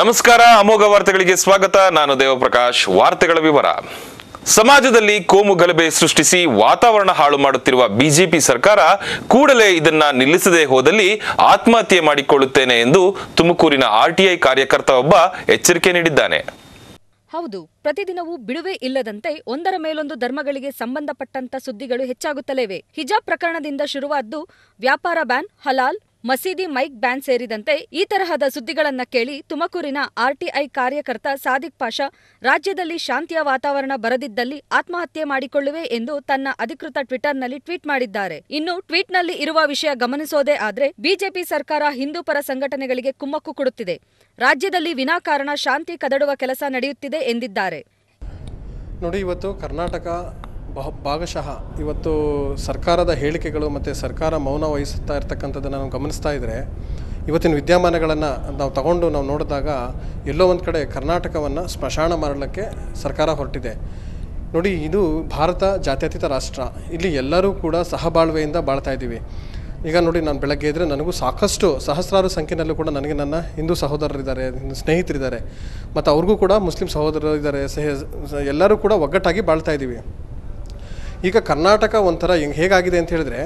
ನಮಸ್ಕಾರ ಅಮೋಘ ವಾರ್ತೆಗಳಿಗೆ ಸ್ವಾಗತ ನಾನು ದೇವಪ್ರಕಾಶ್ ವಾರ್ತೆಗಳ ವಿವರ ಸಮಾಜದಲ್ಲಿ ಕೋಮು ಗಲಭೆ ಸೃಷ್ಟಿಸಿ ವಾತಾವರಣ ಹಾಳು ಮಾಡುತ್ತಿರುವ ಬಿಜೆಪಿ ಸರ್ಕಾರ ಕೂಡಲೇ ಇದನ್ನ ನಿಲ್ಲಿಸದೆ ಹೋದಲ್ಲಿ ಆತ್ಮಹತ್ಯೆ ಮಾಡಿಕೊಳ್ಳುತ್ತೇನೆ ಎಂದು ತುಮಕೂರಿನ ಆರ್ಟಿಐ ಕಾರ್ಯಕರ್ತ ಒಬ್ಬ ಎಚ್ಚರಿಕೆ ನೀಡಿದ್ದಾನೆ ಹೌದು ಪ್ರತಿದಿನವೂ ಬಿಡುವೆ ಇಲ್ಲದಂತೆ ಒಂದರ ಮೇಲೊಂದು ಧರ್ಮಗಳಿಗೆ ಸಂಬಂಧಪಟ್ಟಂತ ಸುದ್ದಿಗಳು ಹೆಚ್ಚಾಗುತ್ತಲೇ ಇವೆ ಹಿಜಾಬ್ ಪ್ರಕರಣದಿಂದ ಶುರುವಾದ್ದು ವ್ಯಾಪಾರ ಬ್ಯಾನ್ ಹಲಾಲ್ ಮಸೀದಿ ಮೈಕ್ ಬ್ಯಾನ್ ಸೇರಿದಂತೆ ಈ ತರಹದ ಸುದ್ದಿಗಳನ್ನ ಕೇಳಿ ತುಮಕೂರಿನ ಆರ್ಟಿಐ ಕಾರ್ಯಕರ್ತ ಸಾದಿಕ್ ಪಾಷಾ ರಾಜ್ಯದಲ್ಲಿ ಶಾಂತಿಯ ವಾತಾವರಣ ಬರದಿದ್ದಲ್ಲಿ ಆತ್ಮಹತ್ಯೆ ಮಾಡಿಕೊಳ್ಳುವೆ ಎಂದು ತನ್ನ ಅಧಿಕೃತ ಟ್ವಿಟರ್ನಲ್ಲಿ ಟ್ವೀಟ್ ಮಾಡಿದ್ದಾರೆ ಇನ್ನು ಟ್ವೀಟ್ನಲ್ಲಿ ಇರುವ ವಿಷಯ ಗಮನಿಸೋದೇ ಆದ್ರೆ ಬಿಜೆಪಿ ಸರ್ಕಾರ ಹಿಂದೂ ಪರ ಸಂಘಟನೆಗಳಿಗೆ ಕುಮ್ಮಕ್ಕು ಕೊಡುತ್ತಿದೆ ರಾಜ್ಯದಲ್ಲಿ ವಿನಾಕಾರಣ ಶಾಂತಿ ಕದಡುವ ಕೆಲಸ ನಡೆಯುತ್ತಿದೆ ಎಂದಿದ್ದಾರೆ ನೋಡಿ ಇವತ್ತು ಕರ್ನಾಟಕ ಬಹು ಭಾಗಶಃ ಇವತ್ತು ಸರ್ಕಾರದ ಹೇಳಿಕೆಗಳು ಮತ್ತು ಸರ್ಕಾರ ಮೌನ ವಹಿಸುತ್ತಾ ಇರ್ತಕ್ಕಂಥದ್ದನ್ನು ನಾವು ಗಮನಿಸ್ತಾ ಇದ್ದರೆ ಇವತ್ತಿನ ವಿದ್ಯಮಾನಗಳನ್ನು ನಾವು ತಗೊಂಡು ನಾವು ನೋಡಿದಾಗ ಎಲ್ಲೋ ಒಂದು ಕಡೆ ಕರ್ನಾಟಕವನ್ನು ಸ್ಮಶಾನ ಮಾಡಲಿಕ್ಕೆ ಸರ್ಕಾರ ಹೊರಟಿದೆ ನೋಡಿ ಇದು ಭಾರತ ಜಾತ್ಯತೀತ ರಾಷ್ಟ್ರ ಇಲ್ಲಿ ಎಲ್ಲರೂ ಕೂಡ ಸಹಬಾಳ್ವೆಯಿಂದ ಬಾಳ್ತಾ ಇದ್ದೀವಿ ಈಗ ನೋಡಿ ನಾನು ಬೆಳಗ್ಗೆ ಇದ್ದರೆ ನನಗೂ ಸಾಕಷ್ಟು ಸಹಸ್ರಾರು ಸಂಖ್ಯೆನಲ್ಲೂ ಕೂಡ ನನಗೆ ನನ್ನ ಹಿಂದೂ ಸಹೋದರರಿದ್ದಾರೆ ಹಿಂದೂ ಸ್ನೇಹಿತರಿದ್ದಾರೆ ಮತ್ತು ಅವ್ರಿಗೂ ಕೂಡ ಮುಸ್ಲಿಂ ಸಹೋದರರು ಇದ್ದಾರೆ ಸಹ ಎಲ್ಲರೂ ಕೂಡ ಒಗ್ಗಟ್ಟಾಗಿ ಬಾಳ್ತಾ ಇದ್ದೀವಿ ಈಗ ಕರ್ನಾಟಕ ಒಂಥರ ಹೆಂಗೆ ಹೇಗಾಗಿದೆ ಅಂತ ಹೇಳಿದ್ರೆ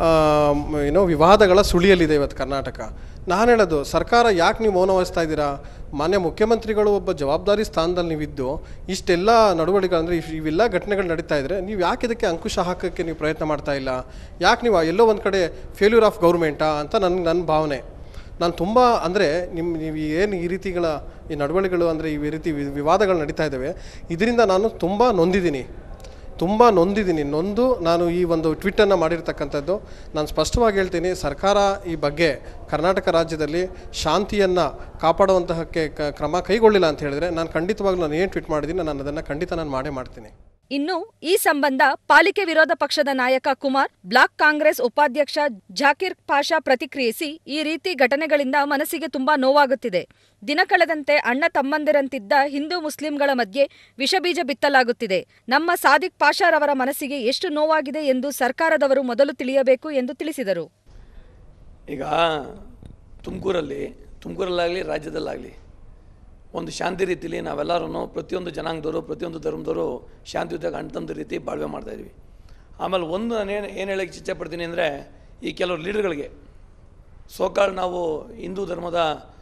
ಏನೋ ವಿವಾದಗಳ ಸುಳಿಯಲ್ಲಿದೆ ಇವತ್ತು ಕರ್ನಾಟಕ ನಾನು ಹೇಳೋದು ಸರ್ಕಾರ ಯಾಕೆ ನೀವು ಮೌನ ವಹಿಸ್ತಾ ಇದ್ದೀರಾ ಮಾನ್ಯ ಮುಖ್ಯಮಂತ್ರಿಗಳು ಒಬ್ಬ ಜವಾಬ್ದಾರಿ ಸ್ಥಾನದಲ್ಲಿ ನೀವಿದ್ದು ಇಷ್ಟೆಲ್ಲ ನಡವಳಿಕೆ ಅಂದರೆ ಇವೆಲ್ಲ ಘಟನೆಗಳು ನಡೀತಾ ಇದ್ದರೆ ನೀವು ಯಾಕೆ ಇದಕ್ಕೆ ಅಂಕುಶ ಹಾಕೋಕ್ಕೆ ನೀವು ಪ್ರಯತ್ನ ಮಾಡ್ತಾ ಇಲ್ಲ ಯಾಕೆ ನೀವು ಎಲ್ಲೋ ಒಂದು ಕಡೆ ಫೇಲ್ಯೂರ್ ಆಫ್ ಗೌರ್ಮೆಂಟಾ ಅಂತ ನನ್ನ ನನ್ನ ಭಾವನೆ ನಾನು ತುಂಬ ಅಂದರೆ ನಿಮ್ಮ ನೀವು ಏನು ಈ ರೀತಿಗಳ ಈ ನಡವಳಿಕೆಗಳು ಅಂದರೆ ಈ ರೀತಿ ವಿ- ವಿವಾದಗಳು ನಡೀತಾ ಇದ್ದಾವೆ ಇದರಿಂದ ನಾನು ತುಂಬ ನೊಂದಿದ್ದೀನಿ ತುಂಬ ನೊಂದಿದ್ದೀನಿ ನೊಂದು ನಾನು ಈ ಒಂದು ಟ್ವೀಟನ್ನು ಮಾಡಿರ್ತಕ್ಕಂಥದ್ದು ನಾನು ಸ್ಪಷ್ಟವಾಗಿ ಹೇಳ್ತೀನಿ ಸರ್ಕಾರ ಈ ಬಗ್ಗೆ ಕರ್ನಾಟಕ ರಾಜ್ಯದಲ್ಲಿ ಶಾಂತಿಯನ್ನು ಕಾಪಾಡುವಂತಹಕ್ಕೆ ಕ- ಕ್ರಮ ಕೈಗೊಳ್ಳಿಲ್ಲ ಅಂತ ಹೇಳಿದ್ರೆ ನಾನು ಖಂಡಿತವಾಗ್ಲೂ ನಾನು ಏನು ಟ್ವೀಟ್ ಮಾಡಿದ್ದೀನಿ ನಾನು ಅದನ್ನು ಖಂಡಿತ ನಾನು ಮಾಡೇ ಮಾಡ್ತೀನಿ ಇನ್ನು ಈ ಸಂಬಂಧ ಪಾಲಿಕೆ ವಿರೋಧ ಪಕ್ಷದ ನಾಯಕ ಕುಮಾರ್ ಬ್ಲಾಕ್ ಕಾಂಗ್ರೆಸ್ ಉಪಾಧ್ಯಕ್ಷ ಜಾಕಿರ್ ಪಾಷಾ ಪ್ರತಿಕ್ರಿಯಿಸಿ ಈ ರೀತಿ ಘಟನೆಗಳಿಂದ ಮನಸ್ಸಿಗೆ ತುಂಬಾ ನೋವಾಗುತ್ತಿದೆ ದಿನ ಕಳೆದಂತೆ ಅಣ್ಣ ತಮ್ಮಂದಿರಂತಿದ್ದ ಹಿಂದೂ ಮುಸ್ಲಿಂಗಳ ಮಧ್ಯೆ ವಿಷಬೀಜ ಬಿತ್ತಲಾಗುತ್ತಿದೆ ನಮ್ಮ ಸಾದಿಕ್ ಪಾಷಾರವರ ಮನಸ್ಸಿಗೆ ಎಷ್ಟು ನೋವಾಗಿದೆ ಎಂದು ಸರ್ಕಾರದವರು ಮೊದಲು ತಿಳಿಯಬೇಕು ಎಂದು ತಿಳಿಸಿದರು ಈಗ ತುಮಕೂರಲ್ಲಿ ತುಮಕೂರಲ್ಲಾಗಲಿ ರಾಜ್ಯದಲ್ಲಾಗಲಿ ಒಂದು ಶಾಂತಿ ರೀತಿಲಿ ನಾವೆಲ್ಲರೂ ಪ್ರತಿಯೊಂದು ಜನಾಂಗದವರು ಪ್ರತಿಯೊಂದು ಧರ್ಮದವರು ಶಾಂತಿಯುತವಾಗಿ ಅಣ್ತಂದ ರೀತಿ ಬಾಳ್ವೆ ಮಾಡ್ತಾಯಿದ್ವಿ ಆಮೇಲೆ ಒಂದು ನಾನು ಏನು ಏನು ಹೇಳಕ್ಕೆ ಇಚ್ಛೆ ಪಡ್ತೀನಿ ಅಂದರೆ ಈ ಕೆಲವು ಲೀಡರ್ಗಳಿಗೆ ಸೋಕಾಳ್ ನಾವು ಹಿಂದೂ ಧರ್ಮದ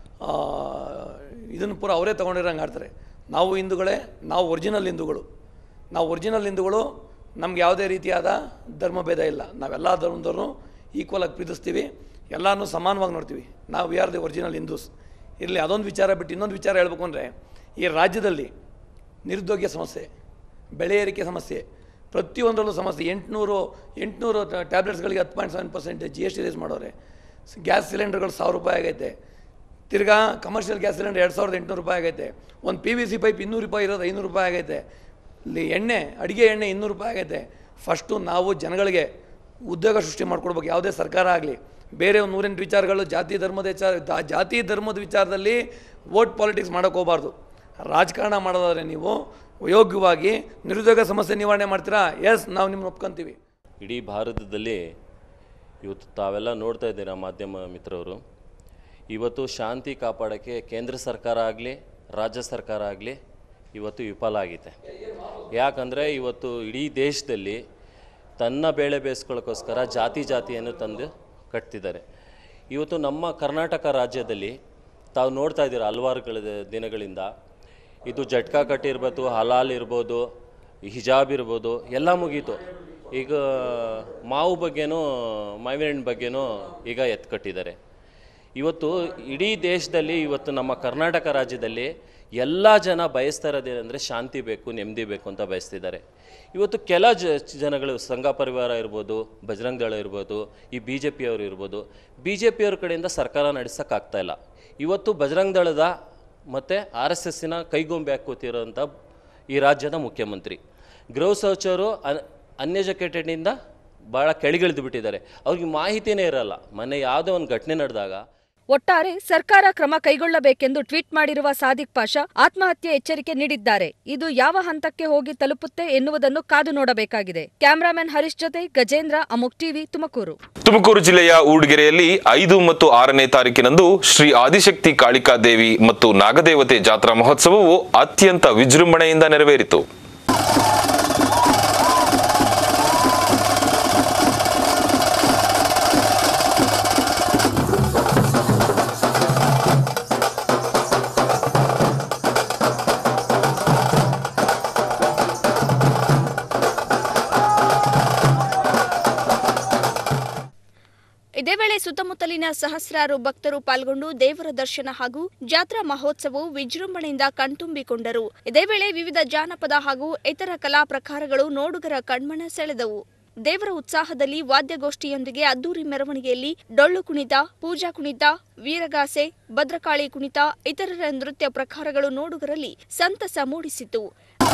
ಇದನ್ನು ಪೂರ ಅವರೇ ತೊಗೊಂಡಿರೋಂಗೆ ಆಡ್ತಾರೆ ನಾವು ಹಿಂದೂಗಳೇ ನಾವು ಒರಿಜಿನಲ್ ಹಿಂದೂಗಳು ನಾವು ಒರಿಜಿನಲ್ ಹಿಂದೂಗಳು ನಮ್ಗೆ ಯಾವುದೇ ರೀತಿಯಾದ ಧರ್ಮ ಭೇದ ಇಲ್ಲ ನಾವೆಲ್ಲ ಧರ್ಮದವ್ರನ್ನೂ ಈಕ್ವಲ್ ಆಗಿ ಪ್ರೀತಿಸ್ತೀವಿ ಎಲ್ಲನೂ ಸಮಾನವಾಗಿ ನೋಡ್ತೀವಿ ನಾವು we are the original Hindus ಇರಲಿ ಅದೊಂದು ವಿಚಾರ ಬಿಟ್ಟು ಇನ್ನೊಂದು ವಿಚಾರ ಹೇಳ್ಬೇಕು ಅಂದರೆ ಈ ರಾಜ್ಯದಲ್ಲಿ ನಿರುದ್ಯೋಗ ಸಮಸ್ಯೆ ಬೆಳೆ ಏರಿಕೆ ಸಮಸ್ಯೆ ಪ್ರತಿಯೊಂದರಲ್ಲೂ ಸಮಸ್ಯೆ ಎಂಟುನೂರು ಎಂಟುನೂರು ಟ್ಯಾಬ್ಲೆಟ್ಸ್ಗಳಿಗೆ ಹತ್ತು point seven percent G S T raise ಮಾಡೋರೆ ಗ್ಯಾಸ್ ಸಿಲಿಂಡರ್ಗಳು ಸಾವಿರ ರೂಪಾಯಿ ಆಗೈತೆ ತಿರ್ಗಾ ಕಮರ್ಷಿಯಲ್ ಗ್ಯಾಸ್ ಸಿಲಿಂಡರ್ ಎರಡು ಸಾವಿರದ ಎಂಟುನೂರು ರೂಪಾಯಿ ಆಗೈತೆ ಒಂದು ಪಿ ವಿ ಸಿ ಪೈಪ್ ಇನ್ನೂರು ರೂಪಾಯಿ ಇರೋದು ಐನೂರು ರೂಪಾಯಿ ಆಗೈತೆ ಇಲ್ಲಿ ಎಣ್ಣೆ ಅಡುಗೆ ಎಣ್ಣೆ ಇನ್ನೂರು ರೂಪಾಯಿ ಆಗೈತೆ ಫಸ್ಟು ನಾವು ಜನಗಳಿಗೆ ಉದ್ಯೋಗ ಸೃಷ್ಟಿ ಮಾಡ್ಕೊಡ್ಬೇಕು ಯಾವುದೇ ಸರ್ಕಾರ ಆಗಲಿ ಬೇರೆ ಒಂದು ನೂರೆಂಟು ವಿಚಾರಗಳು ಜಾತಿ ಧರ್ಮದ ವಿಚಾರ ದಾ- ಜಾತಿ ಧರ್ಮದ ವಿಚಾರದಲ್ಲಿ ವೋಟ್ ಪಾಲಿಟಿಕ್ಸ್ ಮಾಡೋಕೆ ಹೋಗಬಾರ್ದು ರಾಜಕಾರಣ ಮಾಡೋದಾದ್ರೆ ನೀವು ಯೋಗ್ಯವಾಗಿ ನಿರುದ್ಯೋಗ ಸಮಸ್ಯೆ ನಿವಾರಣೆ ಮಾಡ್ತೀರಾ ಎಸ್ ನಾವು ನಿಮ್ಮನ್ನ ಒಪ್ಕೊಂತೀವಿ ಇಡೀ ಭಾರತದಲ್ಲಿ ಇವತ್ತು ತಾವೆಲ್ಲ ನೋಡ್ತಾ ಇದ್ದೀರಾ ಮಾಧ್ಯಮ ಮಿತ್ರರು ಇವತ್ತು ಶಾಂತಿ ಕಾಪಾಡೋಕ್ಕೆ ಕೇಂದ್ರ ಸರ್ಕಾರ ಆಗಲಿ ರಾಜ್ಯ ಸರ್ಕಾರ ಆಗಲಿ ಇವತ್ತು ವಿಫಲ ಆಗಿದೆ ಯಾಕಂದರೆ ಇವತ್ತು ಇಡೀ ದೇಶದಲ್ಲಿ ತನ್ನ ಬೇಳೆ ಬೇಯಿಸ್ಕೊಳ್ಳೋಕ್ಕೋಸ್ಕರ ಜಾತಿ ಜಾತಿಯನ್ನು ತಂದು ಕಟ್ತಿದ್ದಾರೆ ಇವತ್ತು ನಮ್ಮ ಕರ್ನಾಟಕ ರಾಜ್ಯದಲ್ಲಿ ತಾವು ನೋಡ್ತಾ ಇದ್ದೀರಾ ಹಲವಾರು ಗಳ- ದಿನಗಳಿಂದ ಇದು ಜಟ್ಕಾ ಕಟ್ಟಿರ್ಬೋದು ಹಲಾಲ್ ಇರ್ಬೋದು ಹಿಜಾಬ್ ಇರ್ಬೋದು ಎಲ್ಲ ಮುಗೀತು ಈಗ ಮಾವು ಬಗ್ಗೆನೂ ಮಾವಿನ ಹಣ್ಣು ಬಗ್ಗೆನೂ ಈಗ ಎತ್ಕಟ್ಟಿದ್ದಾರೆ ಇವತ್ತು ಇಡೀ ದೇಶದಲ್ಲಿ ಇವತ್ತು ನಮ್ಮ ಕರ್ನಾಟಕ ರಾಜ್ಯದಲ್ಲಿ ಎಲ್ಲ ಜನ ಬಯಸ್ತಾ ಇರೋದೇನೆಂದರೆ ಶಾಂತಿ ಬೇಕು ನೆಮ್ಮದಿ ಬೇಕು ಅಂತ ಬಯಸ್ತಿದ್ದಾರೆ ಇವತ್ತು ಕೆಲ ಜ ಜನಗಳು ಸಂಘ ಪರಿವಾರ ಇರ್ಬೋದು ಬಜರಂಗ ದಳ ಇರ್ಬೋದು ಈ ಬಿ ಜೆ ಪಿಯವರು ಇರ್ಬೋದು ಬಿ ಜೆ ಪಿಯವ್ರ ಕಡೆಯಿಂದ ಸರ್ಕಾರ ನಡೆಸೋಕ್ಕಾಗ್ತಾ ಇಲ್ಲ ಇವತ್ತು ಬಜರಂಗ ದಳದ ಮತ್ತು ಆರ್ ಎಸ್ ಎಸ್ಸಿನ ಕೈಗೊಂಬೆ ಹಾಕೋತಿರೋಂಥ ಈ ರಾಜ್ಯದ ಮುಖ್ಯಮಂತ್ರಿ ಗೃಹ ಸಚಿವರು ಅನ್ ಅನ್ಎಜುಕೇಟೆಡಿಂದ ಭಾಳ ಕೆಳಗಿಳಿದು ಬಿಟ್ಟಿದ್ದಾರೆ ಅವ್ರಿಗೆ ಮಾಹಿತಿನೇ ಇರಲ್ಲ ಮೊನ್ನೆ ಯಾವುದೋ ಒಂದು ಘಟನೆ ನಡೆದಾಗ ಒಟ್ಟಾರೆ ಸರ್ಕಾರ ಕ್ರಮ ಕೈಗೊಳ್ಳಬೇಕೆಂದು ಟ್ವೀಟ್ ಮಾಡಿರುವ ಸಾದಿಕ್ ಪಾಷಾ ಆತ್ಮಹತ್ಯೆ ಎಚ್ಚರಿಕೆ ನೀಡಿದ್ದಾರೆ ಇದು ಯಾವ ಹಂತಕ್ಕೆ ಹೋಗಿ ತಲುಪುತ್ತೆ ಎನ್ನುವುದನ್ನು ಕಾದು ನೋಡಬೇಕಾಗಿದೆ ಕ್ಯಾಮರಾಮನ್ ಹರೀಶ್ ಜೊತೆ ಗಜೇಂದ್ರ ಅಮುಕ್ ಟಿವಿ ತುಮಕೂರು ತುಮಕೂರು ಜಿಲ್ಲೆಯ ಊರ್ಗೆರೆಯಲ್ಲಿ ಐದು ಮತ್ತು ಆರನೇ ತಾರೀಕಿನಂದು ಶ್ರೀ ಆದಿಶಕ್ತಿ ಕಾಳಿಕಾ ದೇವಿ ಮತ್ತು ನಾಗದೇವತೆ ಜಾತ್ರಾ ಮಹೋತ್ಸವವು ಅತ್ಯಂತ ವಿಜೃಂಭಣೆಯಿಂದ ನೆರವೇರಿತು ಇದೇ ವೇಳೆ ಸುತ್ತಮುತ್ತಲಿನ ಸಹಸ್ರಾರು ಭಕ್ತರು ಪಾಲ್ಗೊಂಡು ದೇವರ ದರ್ಶನ ಹಾಗೂ ಜಾತ್ರಾ ಮಹೋತ್ಸವವು ವಿಜೃಂಭಣೆಯಿಂದ ಕಣ್ತುಂಬಿಕೊಂಡರು ಇದೇ ವೇಳೆ ವಿವಿಧ ಜಾನಪದ ಹಾಗೂ ಇತರ ಕಲಾ ಪ್ರಕಾರಗಳು ನೋಡುಗರ ಕಣ್ಮನ ಸೆಳೆದವು ದೇವರ ಉತ್ಸಾಹದಲ್ಲಿ ವಾದ್ಯಗೋಷ್ಠಿಯೊಂದಿಗೆ ಅದ್ದೂರಿ ಮೆರವಣಿಗೆಯಲ್ಲಿ ಡೊಳ್ಳು ಕುಣಿತ ಪೂಜಾ ಕುಣಿತ ವೀರಗಾಸೆ ಭದ್ರಕಾಳಿ ಕುಣಿತ ಇತರರ ನೃತ್ಯ ಪ್ರಕಾರಗಳು ನೋಡುಗರಲ್ಲಿ ಸಂತಸ ಮೂಡಿಸಿತು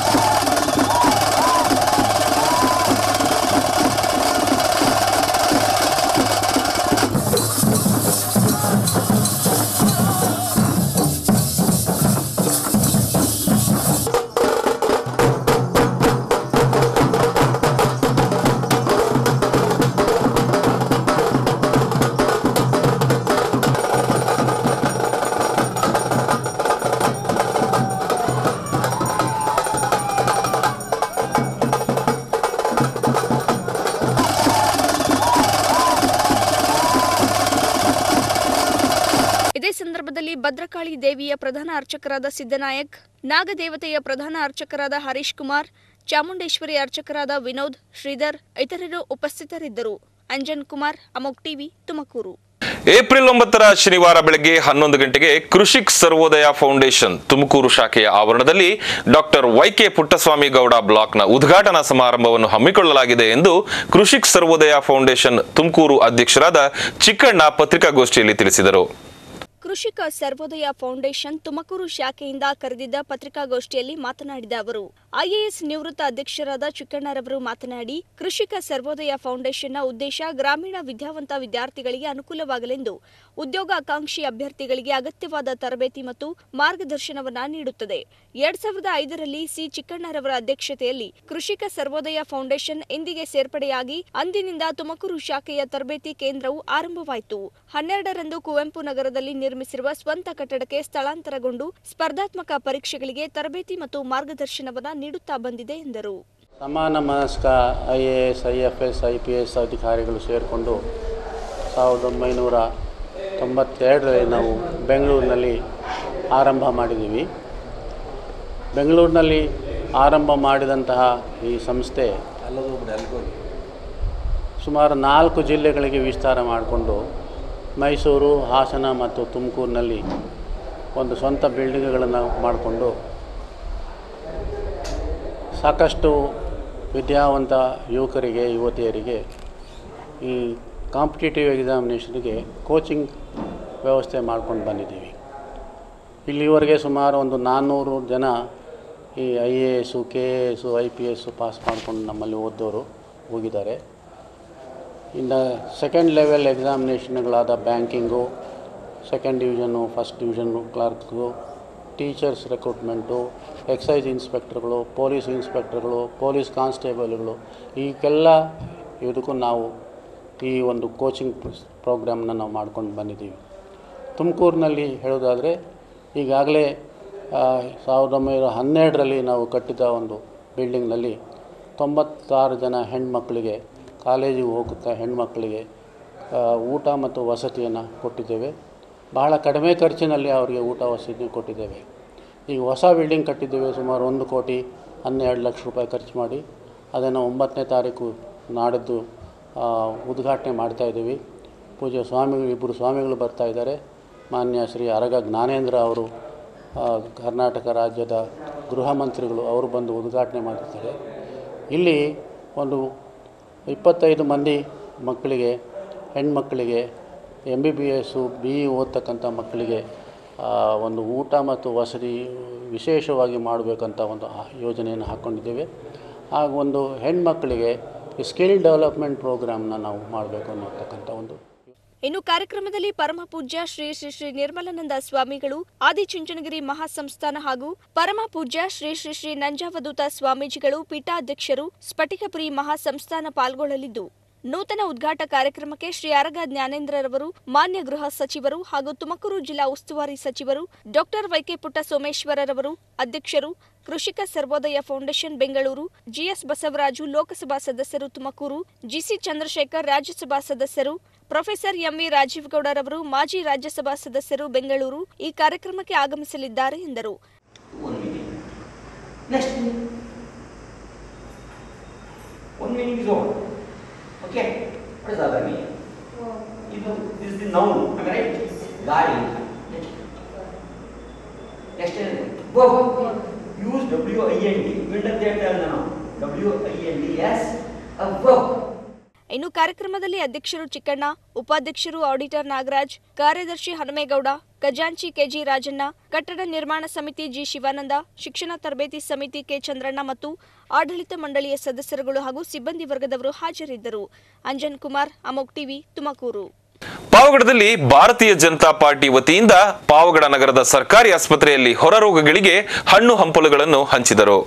ಇದೇ ಸಂದರ್ಭದಲ್ಲಿ ಭದ್ರಕಾಳಿ ದೇವಿಯ ಪ್ರಧಾನ ಅರ್ಚಕರಾದ ಸಿದ್ದನಾಯಕ್ ನಾಗದೇವತೆಯ ಪ್ರಧಾನ ಅರ್ಚಕರಾದ ಹರೀಶ್ ಕುಮಾರ್ ಚಾಮುಂಡೇಶ್ವರಿ ಅರ್ಚಕರಾದ ವಿನೋದ್ ಶ್ರೀಧರ್ ಇತರರು ಉಪಸ್ಥಿತರಿದ್ದರು ಅಂಜನ್ ಕುಮಾರ್ ಅಮೋಕ್ ಟಿವಿ ತುಮಕೂರು ಏಪ್ರಿಲ್ ಒಂಬತ್ತರ ಶನಿವಾರ ಬೆಳಗ್ಗೆ ಹನ್ನೊಂದು ಗಂಟೆಗೆ ಕೃಷಿಕ್ ಸರ್ವೋದಯ ಫೌಂಡೇಶನ್ ತುಮಕೂರು ಶಾಖೆಯ ಆವರಣದಲ್ಲಿ ಡಾಕ್ಟರ್ ವೈಕೆ ಪುಟ್ಟಸ್ವಾಮಿ ಗೌಡ ಬ್ಲಾಕ್ನ ಉದ್ಘಾಟನಾ ಸಮಾರಂಭವನ್ನು ಹಮ್ಮಿಕೊಳ್ಳಲಾಗಿದೆ ಎಂದು ಕೃಷಿಕ್ ಸರ್ವೋದಯ ಫೌಂಡೇಶನ್ ತುಮಕೂರು ಅಧ್ಯಕ್ಷರಾದ ಚಿಕ್ಕಣ್ಣ ಪತ್ರಿಕಾಗೋಷ್ಠಿಯಲ್ಲಿ ತಿಳಿಸಿದರು ಕೃಷಿಕ ಸರ್ವೋದಯ ಫೌಂಡೇಶನ್ ತುಮಕೂರು ಶಾಖೆಯಿಂದ ಕರೆದಿದ್ದ ಪತ್ರಿಕಾಗೋಷ್ಠಿಯಲ್ಲಿ ಮಾತನಾಡಿದ ಅವರು ಐಎಎಸ್ ನಿವೃತ್ತ ಅಧ್ಯಕ್ಷರಾದ ಚಿಕ್ಕಣ್ಣರವರು ಮಾತನಾಡಿ ಕೃಷಿಕ ಸರ್ವೋದಯ ಫೌಂಡೇಶನ್ನ ಉದ್ದೇಶ ಗ್ರಾಮೀಣ ವಿದ್ಯಾವಂತ ವಿದ್ಯಾರ್ಥಿಗಳಿಗೆ ಅನುಕೂಲವಾಗಲೆಂದು ಉದ್ಯೋಗಾಕಾಂಕ್ಷಿ ಅಭ್ಯರ್ಥಿಗಳಿಗೆ ಅಗತ್ಯವಾದ ತರಬೇತಿ ಮತ್ತು ಮಾರ್ಗದರ್ಶನವನ್ನ ನೀಡುತ್ತದೆ ಎರಡ್ ಸಾವಿರದ ಐದರಲ್ಲಿ ಸಿ ಚಿಕ್ಕಣ್ಣರವರ ಅಧ್ಯಕ್ಷತೆಯಲ್ಲಿ ಕೃಷಿಕ ಸರ್ವೋದಯ ಫೌಂಡೇಶನ್ ಇಂದಿಗೆ ಸೇರ್ಪಡೆಯಾಗಿ ಅಂದಿನಿಂದ ತುಮಕೂರು ಶಾಖೆಯ ತರಬೇತಿ ಕೇಂದ್ರವು ಆರಂಭವಾಯಿತು ಹನ್ನೆರಡರಂದು ಕುವೆಂಪು ನಗರದಲ್ಲಿ ನಿರ್ಮಿಸಿರುವ ಸ್ವಂತ ಕಟ್ಟಡಕ್ಕೆ ಸ್ಥಳಾಂತರಗೊಂಡು ಸ್ಪರ್ಧಾತ್ಮಕ ಪರೀಕ್ಷೆಗಳಿಗೆ ತರಬೇತಿ ಮತ್ತು ಮಾರ್ಗದರ್ಶನವನ್ನ ನೀಡುತ್ತಾ ಬಂದಿದೆ ಎಂದರು ಸಮಾನ ಮನಸ್ಕ I A S I F S I P S ಅಧಿಕಾರಿಗಳು ಸೇರಿಕೊಂಡು ಸಾವಿರದ ಒಂಬೈನೂರ ತೊಂಬತ್ತೆರಡರಲ್ಲಿ ನಾವು ಬೆಂಗಳೂರಿನಲ್ಲಿ ಆರಂಭ ಮಾಡಿದ್ದೀವಿ ಬೆಂಗಳೂರಿನಲ್ಲಿ ಆರಂಭ ಮಾಡಿದಂತಹ ಈ ಸಂಸ್ಥೆ ಸುಮಾರು ನಾಲ್ಕು ಜಿಲ್ಲೆಗಳಿಗೆ ವಿಸ್ತಾರ ಮಾಡಿಕೊಂಡು ಮೈಸೂರು ಹಾಸನ ಮತ್ತು ತುಮಕೂರಿನಲ್ಲಿ ಒಂದು ಸ್ವಂತ ಬಿಲ್ಡಿಂಗ್ಗಳನ್ನು ಮಾಡಿಕೊಂಡು ಸಾಕಷ್ಟು ವಿದ್ಯಾವಂತ ಯುವಕರಿಗೆ ಯುವತಿಯರಿಗೆ ಈ ಕಾಂಪಿಟೇಟಿವ್ ಎಕ್ಸಾಮಿನೇಷನ್ಗೆ ಕೋಚಿಂಗ್ ವ್ಯವಸ್ಥೆ ಮಾಡ್ಕೊಂಡು ಬಂದಿದ್ದೀವಿ ಇಲ್ಲಿವರೆಗೆ ಸುಮಾರು ಒಂದು ನಾನ್ನೂರು ಜನ ಈ I A S K A S I P S pass ಮಾಡ್ಕೊಂಡು ನಮ್ಮಲ್ಲಿ ಓದೋರು ಹೋಗಿದ್ದಾರೆ ಇನ್ನು ಸೆಕೆಂಡ್ ಲೆವೆಲ್ ಎಕ್ಸಾಮಿನೇಷನ್ಗಳಾದ banking second division first division clerk teachers recruitment excise ಇನ್ಸ್ಪೆಕ್ಟರ್ಗಳು ಪೊಲೀಸ್ ಇನ್ಸ್ಪೆಕ್ಟರ್ಗಳು ಪೊಲೀಸ್ ಕಾನ್ಸ್ಟೇಬಲ್ಗಳು ಈಗೆಲ್ಲ ಇದಕ್ಕೂ ನಾವು ಈ ಒಂದು ಕೋಚಿಂಗ್ ಪ್ರೋಗ್ರಾಮ್ನ ನಾವು ಮಾಡ್ಕೊಂಡು ಬಂದಿದ್ದೀವಿ ತುಮಕೂರಿನಲ್ಲಿ ಹೇಳೋದಾದರೆ ಈಗಾಗಲೇ ಆ, ಸಾವಿರದ ಒಂಬೈನೂರ ಹನ್ನೆರಡರಲ್ಲಿ ನಾವು ಕಟ್ಟಿದ ಒಂದು ಬಿಲ್ಡಿಂಗ್ನಲ್ಲಿ ತೊಂಬತ್ತಾರು ಜನ ಹೆಣ್ಮಕ್ಳಿಗೆ ಕಾಲೇಜಿಗೆ ಹೋಗುತ್ತಾ ಹೆಣ್ಮಕ್ಳಿಗೆ ಆ, ಊಟ ಮತ್ತು ವಸತಿಯನ್ನು ಕೊಟ್ಟಿದ್ದೇವೆ ಬಹಳ ಕಡಿಮೆ ಖರ್ಚಿನಲ್ಲಿ ಅವರಿಗೆ ಊಟ ವಸತಿ ಕೊಟ್ಟಿದ್ದೇವೆ ಈಗ ಹೊಸ ಬಿಲ್ಡಿಂಗ್ ಕಟ್ಟಿದ್ದೇವೆ ಸುಮಾರು ಒಂದು ಕೋಟಿ ಹನ್ನೆರಡು ಲಕ್ಷ ರೂಪಾಯಿ ಖರ್ಚು ಮಾಡಿ ಅದನ್ನು ಒಂಬತ್ತನೇ ತಾರೀಕು ನಾಡಿದ್ದು ಆ, ಉದ್ಘಾಟನೆ ಮಾಡ್ತಾಯಿದ್ದೀವಿ ಪೂಜ್ಯ ಸ್ವಾಮಿಗಳು ಇಬ್ಬರು ಸ್ವಾಮಿಗಳು ಬರ್ತಾ ಇದ್ದಾರೆ ಮಾನ್ಯ ಶ್ರೀ ಅರಗ ಜ್ಞಾನೇಂದ್ರ ಅವರು ಆ, ಕರ್ನಾಟಕ ರಾಜ್ಯದ ಗೃಹ ಮಂತ್ರಿಗಳು ಅವರು ಬಂದು ಉದ್ಘಾಟನೆ ಮಾಡಿರ್ತಾರೆ ಇಲ್ಲಿ ಒಂದು ಇಪ್ಪತ್ತೈದು ಮಂದಿ ಮಕ್ಕಳಿಗೆ ಹೆಣ್ಮಕ್ಕಳಿಗೆ M B B S B E ಓದ್ತಕ್ಕಂಥ ಮಕ್ಕಳಿಗೆ ಆ, ಒಂದು ಊಟ ಮತ್ತು ವಸತಿ ವಿಶೇಷವಾಗಿ ಮಾಡಬೇಕಂತ ಒಂದು ಆ- ಯೋಜನೆಯನ್ನು ಹಾಕ್ಕೊಂಡಿದ್ದೇವೆ ಹಾಗೂ ಒಂದು ಹೆಣ್ಮಕ್ಕಳಿಗೆ ಸ್ಕಿಲ್ ಡೆವಲಪ್ಮೆಂಟ್ ಪ್ರೋಗ್ರಾಮ್ನ ನಾವು ಮಾಡಬೇಕು ಅನ್ನೋತಕ್ಕಂಥ ಒಂದು ಇನ್ನು ಕಾರ್ಯಕ್ರಮದಲ್ಲಿ ಪರಮ ಪೂಜ್ಯ ಶ್ರೀ ಶ್ರೀ ಶ್ರೀ ನಿರ್ಮಲಾನಂದ ಸ್ವಾಮಿಗಳು ಆದಿಚುಂಚನಗಿರಿ ಮಹಾಸಂಸ್ಥಾನ ಹಾಗೂ ಪರಮ ಪೂಜ್ಯ ಶ್ರೀ ಶ್ರೀ ಶ್ರೀ ನಂಜಾವಧೂತ ಸ್ವಾಮೀಜಿಗಳು ಪೀಠಾಧ್ಯಕ್ಷರು ಸ್ಫಟಿಕಪುರಿ ಮಹಾಸಂಸ್ಥಾನ ಪಾಲ್ಗೊಳ್ಳಲಿದ್ದು ನೂತನ ಉದ್ಘಾಟ ಕಾರ್ಯಕ್ರಮಕ್ಕೆ ಶ್ರೀ ಅರಗ ಜ್ಞಾನೇಂದ್ರರವರು ಮಾನ್ಯ ಗೃಹ ಸಚಿವರು ಹಾಗೂ ತುಮಕೂರು ಜಿಲ್ಲಾ ಉಸ್ತುವಾರಿ ಸಚಿವರು ಡಾಕ್ಟರ್ ವೈಕೆ ಪುಟ್ಟ ಸೋಮೇಶ್ವರರವರು ಅಧ್ಯಕ್ಷರು ಕೃಷಿಕ ಸರ್ವೋದಯ ಫೌಂಡೇಶನ್ ಬೆಂಗಳೂರು ಜಿಎಸ್ ಬಸವರಾಜು ಲೋಕಸಭಾ ಸದಸ್ಯರು ತುಮಕೂರು ಜಿಸಿ ಚಂದ್ರಶೇಖರ್ ರಾಜ್ಯಸಭಾ ಸದಸ್ಯರು ಪ್ರೊಫೆಸರ್ ಎಂವಿ ರಾಜೀವ್ ಗೌಡರವರು ಮಾಜಿ ರಾಜ್ಯಸಭಾ ಸದಸ್ಯರು ಬೆಂಗಳೂರು ಈ ಕಾರ್ಯಕ್ರಮಕ್ಕೆ ಆಗಮಿಸಲಿದ್ದಾರೆ ಎಂದರು one meaning. Next meaning. One meaning is over. Okay? What is the other meaning? ಇದು this is the noun, am I right? ಗಾಳಿ. Next. Next ಏನಿದೆ? Verb. Use W I N D. Build up that term now. W I N D as a verb. ಇನ್ನು ಕಾರ್ಯಕ್ರಮದಲ್ಲಿ ಅಧ್ಯಕ್ಷರು ಚಿಕ್ಕಣ್ಣ ಉಪಾಧ್ಯಕ್ಷರು auditor Nagaraj ಕಾರ್ಯದರ್ಶಿ ಹನುಮೇಗೌಡ ಖಜಾಂಚಿ KG Rajanna ಕಟ್ಟಡ ನಿರ್ಮಾಣ ಸಮಿತಿ ಜಿ ಶಿವಾನಂದ ಶಿಕ್ಷಣ ತರಬೇತಿ ಸಮಿತಿ ಕೆ ಚಂದ್ರಣ್ಣ ಮತ್ತು ಆಡಳಿತ ಮಂಡಳಿಯ ಸದಸ್ಯರುಗಳು ಹಾಗೂ ಸಿಬ್ಬಂದಿ ವರ್ಗದವರು ಹಾಜರಿದ್ದರು ಅಂಜನ್ ಕುಮಾರ್ ಅಮೋಕ್ ಟಿವಿ ತುಮಕೂರು ಪಾವಗಡದಲ್ಲಿ ಭಾರತೀಯ ಜನತಾ ಪಾರ್ಟಿ ವತಿಯಿಂದ ಪಾವಗಡ ನಗರದ ಸರ್ಕಾರಿ ಆಸ್ಪತ್ರೆಯಲ್ಲಿ ಹೊರರೋಗಗಳಿಗೆ ಹಣ್ಣು ಹಂಪಲುಗಳನ್ನು ಹಂಚಿದರು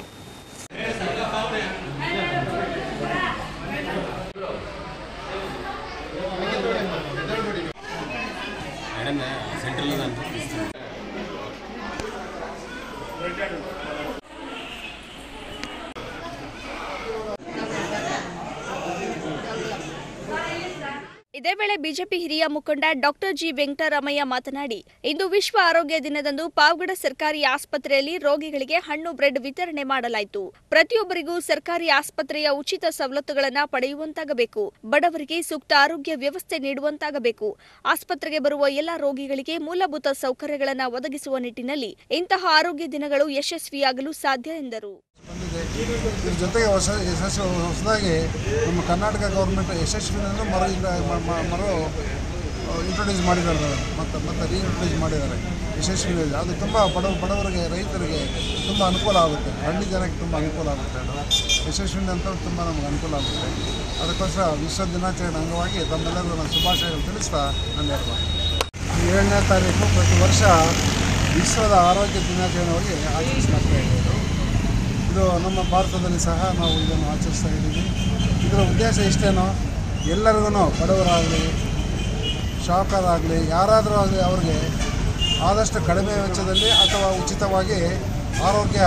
ಇದೇ ವೇಳೆ ಬಿಜೆಪಿ ಹಿರಿಯ ಮುಖಂಡ ಡಾಕ್ಟರ್ ಜಿ ವೆಂಕಟರಾಮಯ್ಯ ಮಾತನಾಡಿ ಇಂದು ವಿಶ್ವ ಆರೋಗ್ಯ ದಿನದಂದು ಪಾವಗಡ ಸರ್ಕಾರಿ ಆಸ್ಪತ್ರೆಯಲ್ಲಿ ರೋಗಿಗಳಿಗೆ ಹಣ್ಣು ಬ್ರೆಡ್ ವಿತರಣೆ ಮಾಡಲಾಯಿತು ಪ್ರತಿಯೊಬ್ಬರಿಗೂ ಸರ್ಕಾರಿ ಆಸ್ಪತ್ರೆಯ ಉಚಿತ ಸವಲತ್ತುಗಳನ್ನು ಪಡೆಯುವಂತಾಗಬೇಕು ಬಡವರಿಗೆ ಸೂಕ್ತ ಆರೋಗ್ಯ ವ್ಯವಸ್ಥೆ ನೀಡುವಂತಾಗಬೇಕು ಆಸ್ಪತ್ರೆಗೆ ಬರುವ ಎಲ್ಲ ರೋಗಿಗಳಿಗೆ ಮೂಲಭೂತ ಸೌಕರ್ಯಗಳನ್ನು ಒದಗಿಸುವ ನಿಟ್ಟಿನಲ್ಲಿ ಇಂತಹ ಆರೋಗ್ಯ ದಿನಗಳು ಯಶಸ್ವಿಯಾಗಲು ಸಾಧ್ಯ ಎಂದರು ಬಂದಿದೆ ಇದ್ರ ಜೊತೆಗೆ ಹೊಸ ಯಶಸ್ವಿ ಹೊಸದಾಗಿ ನಮ್ಮ ಕರ್ನಾಟಕ ಗೌರ್ಮೆಂಟ್ ಯಶಸ್ವಿನನ್ನು ಮರು ಇಂಟ್ರ- ಮ- ಮ- ಮರು ಇಂಟ್ರೊಡ್ಯೂಸ್ ಮಾಡಿದ್ದಾರೆ ಮತ್ತು ಮತ್ತೆ ರೀಇಂಟ್ರೊಡ್ಯೂಸ್ ಮಾಡಿದ್ದಾರೆ ಯಶಸ್ವಿನ ಅದು ತುಂಬ ಬಡವ ಬಡವರಿಗೆ ರೈತರಿಗೆ ತುಂಬ ಅನುಕೂಲ ಆಗುತ್ತೆ ಹಳ್ಳಿ ಜನಕ್ಕೆ ತುಂಬ ಅನುಕೂಲ ಆಗುತ್ತೆ ಅದು ಯಶಸ್ವಿನಿ ಅಂತ ತುಂಬ ನಮಗೆ ಅನುಕೂಲ ಆಗುತ್ತೆ ಅದಕ್ಕೋಸ್ಕರ ವಿಶ್ವ ದಿನಾಚರಣೆ ಅಂಗವಾಗಿ ತಮ್ಮೆಲ್ಲರಿಗೂ ನಾನು ಶುಭಾಶಯಗಳು ತಿಳಿಸ್ತಾ ನನ್ನ ಹೇಳ್ಬೋದು ಏಳನೇ ತಾರೀಕು ಪ್ರತಿ ವರ್ಷ ವಿಶ್ವದ ಆರೋಗ್ಯ ದಿನಾಚರಣೆಯಾಗಿ ಆಚರಿಸಲಾಗ್ತಾ ಇದೆ ಇದು. ಇದು ನಮ್ಮ ಭಾರತದಲ್ಲಿ ಸಹ ನಾವು ಇದನ್ನು ಆಚರಿಸ್ತಾ ಇದ್ದೀವಿ ಇದರ ಉದ್ದೇಶ ಇಷ್ಟೇನೋ ಎಲ್ಲರಿಗೂ ಬಡವರಾಗಲಿ ಶಾಕರಾಗಲಿ ಯಾರಾದರೂ ಆಗಲಿ ಅವ್ರಿಗೆ ಆದಷ್ಟು ಕಡಿಮೆ ವೆಚ್ಚದಲ್ಲಿ ಅಥವಾ ಉಚಿತವಾಗಿ ಆರೋಗ್ಯ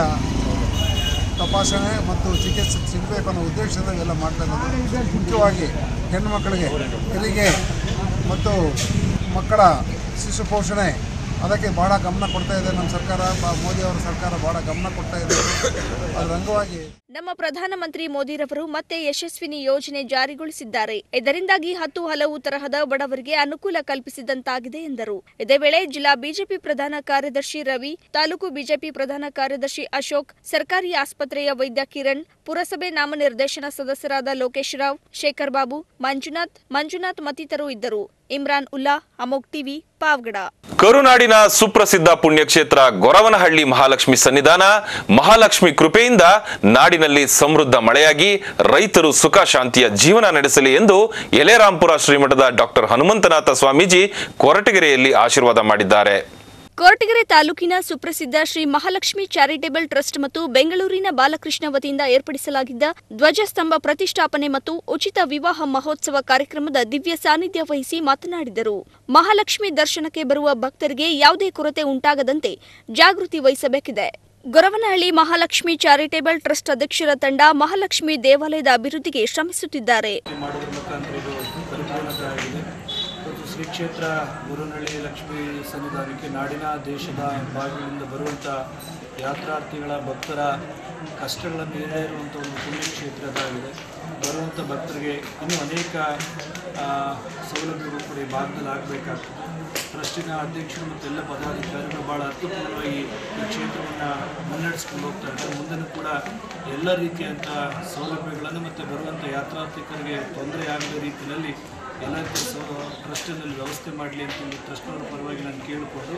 ತಪಾಸಣೆ ಮತ್ತು ಚಿಕಿತ್ಸೆ ಸಿಗಬೇಕು ಅನ್ನೋ ಉದ್ದೇಶದಿಂದ ಇವೆಲ್ಲ ಮಾಡ್ತಾ ಇರೋದು ಮುಖ್ಯವಾಗಿ ಹೆಣ್ಣುಮಕ್ಕಳಿಗೆ ಹೆರಿಗೆ ಮತ್ತು ಮಕ್ಕಳ ಶಿಶು ಪೋಷಣೆ ಅದಕ್ಕೆ ಭಾಳ ಗಮನ ಕೊಡ್ತಾ ಇದೆ ನಮ್ಮ ಸರ್ಕಾರ ಬ- ಮೋದಿ ಅವರ ಸರ್ಕಾರ ಭಾಳ ಗಮನ ಕೊಡ್ತಾ ಇದೆ ಅದರ ಅಂಗವಾಗಿ ನಮ್ಮ ಪ್ರಧಾನಮಂತ್ರಿ ಮೋದಿರವರು ಮತ್ತೆ ಯಶಸ್ವಿನಿ ಯೋಜನೆ ಜಾರಿಗೊಳಿಸಿದ್ದಾರೆ ಇದರಿಂದಾಗಿ ಹತ್ತು ಹಲವು ತರಹದ ಬಡವರಿಗೆ ಅನುಕೂಲ ಕಲ್ಪಿಸಿದಂತಾಗಿದೆ ಎಂದರು ಇದೇ ವೇಳೆ ಜಿಲ್ಲಾ ಬಿಜೆಪಿ ಪ್ರಧಾನ ಕಾರ್ಯದರ್ಶಿ ರವಿ ತಾಲೂಕು ಬಿಜೆಪಿ ಪ್ರಧಾನ ಕಾರ್ಯದರ್ಶಿ ಅಶೋಕ್ ಸರ್ಕಾರಿ ಆಸ್ಪತ್ರೆಯ ವೈದ್ಯ ಕಿರಣ್ ಪುರಸಭೆ ನಾಮನಿರ್ದೇಶನ ಸದಸ್ಯರಾದ ಲೋಕೇಶ್ ರಾವ್ ಶೇಖರ್ ಬಾಬು ಮಂಜುನಾಥ್ ಮಂಜುನಾಥ್ ಮತ್ತಿತರರು ಇದ್ದರು ಇಮ್ರಾನ್ ಉಲ್ಲಾ ಅಮೋಕ್ ಟಿವಿ ಪಾವಗಡ ಕರುನಾಡಿನ ಸುಪ್ರಸಿದ್ಧ ಪುಣ್ಯಕ್ಷೇತ್ರ ಗೊರವನಹಳ್ಳಿ ಮಹಾಲಕ್ಷ್ಮಿ ಸನ್ನಿಧಾನ ಮಹಾಲಕ್ಷ್ಮಿ ಕೃಪೆಯಿಂದ ನಾಡಿನಲ್ಲಿ ಸಮೃದ್ಧ ಮಳೆಯಾಗಿ ರೈತರು ಸುಖ ಶಾಂತಿಯ ಜೀವನ ನಡೆಸಲಿ ಎಂದು ಎಲೆರಾಂಪುರ ಶ್ರೀಮಠದ ಡಾಕ್ಟರ್ ಹನುಮಂತನಾಥ ಸ್ವಾಮೀಜಿ ಕೊರಟಗೆರೆಯಲ್ಲಿ ಆಶೀರ್ವಾದ ಮಾಡಿದ್ದಾರೆ ಕೊರಟಗೆರೆ ತಾಲೂಕಿನ ಸುಪ್ರಸಿದ್ಧ ಶ್ರೀ ಮಹಾಲಕ್ಷ್ಮಿ ಚಾರಿಟೇಬಲ್ ಟ್ರಸ್ಟ್ ಮತ್ತು ಬೆಂಗಳೂರಿನ ಬಾಲಕೃಷ್ಣ ವತಿಯಿಂದ ಏರ್ಪಡಿಸಲಾಗಿದ್ದ ಧ್ವಜಸ್ತಂಭ ಪ್ರತಿಷ್ಠಾಪನೆ ಮತ್ತು ಉಚಿತ ವಿವಾಹ ಮಹೋತ್ಸವ ಕಾರ್ಯಕ್ರಮದ ದಿವ್ಯ ಸಾನ್ನಿಧ್ಯ ವಹಿಸಿ ಮಾತನಾಡಿದರು ಮಹಾಲಕ್ಷ್ಮಿ ದರ್ಶನಕ್ಕೆ ಬರುವ ಭಕ್ತರಿಗೆ ಯಾವುದೇ ಕೊರತೆ ಉಂಟಾಗದಂತೆ ಜಾಗೃತಿ ವಹಿಸಬೇಕಿದೆ ಗೊರವನಹಳ್ಳಿ ಮಹಾಲಕ್ಷ್ಮಿ ಚಾರಿಟೇಬಲ್ ಟ್ರಸ್ಟ್ ಅಧ್ಯಕ್ಷರ ತಂಡ ಮಹಾಲಕ್ಷ್ಮಿ ದೇವಾಲಯದ ಅಭಿವೃದ್ಧಿಗೆ ಶ್ರಮಿಸುತ್ತಿದ್ದಾರೆ ಮಾಡೋದ್ರ ಮುಖಾಂತರ ಇದು ಪರಿಪೂರ್ಣತೆ ಆಗಿದೆ ಮತ್ತು ಶ್ರೀ ಕ್ಷೇತ್ರ ಗುರುನಳ್ಳಿ ಲಕ್ಷ್ಮೀ ಸನ್ನಿಧಾನಕ್ಕೆ ನಾಡಿನ ದೇಶದ ಭಾಗಗಳಿಂದ ಬರುವಂಥ ಯಾತ್ರಾರ್ಥಿಗಳ ಭಕ್ತರ ಕಷ್ಟಗಳನ್ನು ಈಡೇರುವಂಥ ಒಂದು ಪುಣ್ಯಕ್ಷೇತ್ರದಾಗಿದೆ ಬರುವಂಥ ಭಕ್ತರಿಗೆ ಇನ್ನೂ ಅನೇಕ ಆ, ಸೌಲಭ್ಯಗಳು ಕೂಡ ಈ ಭಾಗದಲ್ಲಿ ಆಗಬೇಕಾಗ್ತದೆ ಟ್ರಸ್ಟಿನ ಅಧ್ಯಕ್ಷರು ಮತ್ತು ಎಲ್ಲ ಪದಾಧಿಕಾರಿಗಳು ಭಾಳ ಅರ್ಥಪೂರ್ಣವಾಗಿ ಈ ಕ್ಷೇತ್ರವನ್ನು ಮುನ್ನಡೆಸ್ಕೊಂಡು ಹೋಗ್ತಾ ಇದ್ದಾರೆ ಮುಂದೆನೂ ಕೂಡ ಎಲ್ಲ ರೀತಿಯಂಥ ಸೌಲಭ್ಯಗಳನ್ನು ಮತ್ತು ಬರುವಂಥ ಯಾತ್ರಾರ್ಥಿಕರಿಗೆ ತೊಂದರೆ ಆಗದ ರೀತಿಯಲ್ಲಿ ಎಲ್ಲ ರೀತಿಯ ಸೌ ಟ್ರಸ್ಟಿನಲ್ಲಿ ವ್ಯವಸ್ಥೆ ಮಾಡಲಿ ಅಂತ ಟ್ರಸ್ಟ್ನವರ ಪರವಾಗಿ ನಾನು ಕೇಳಿಕೊಂಡು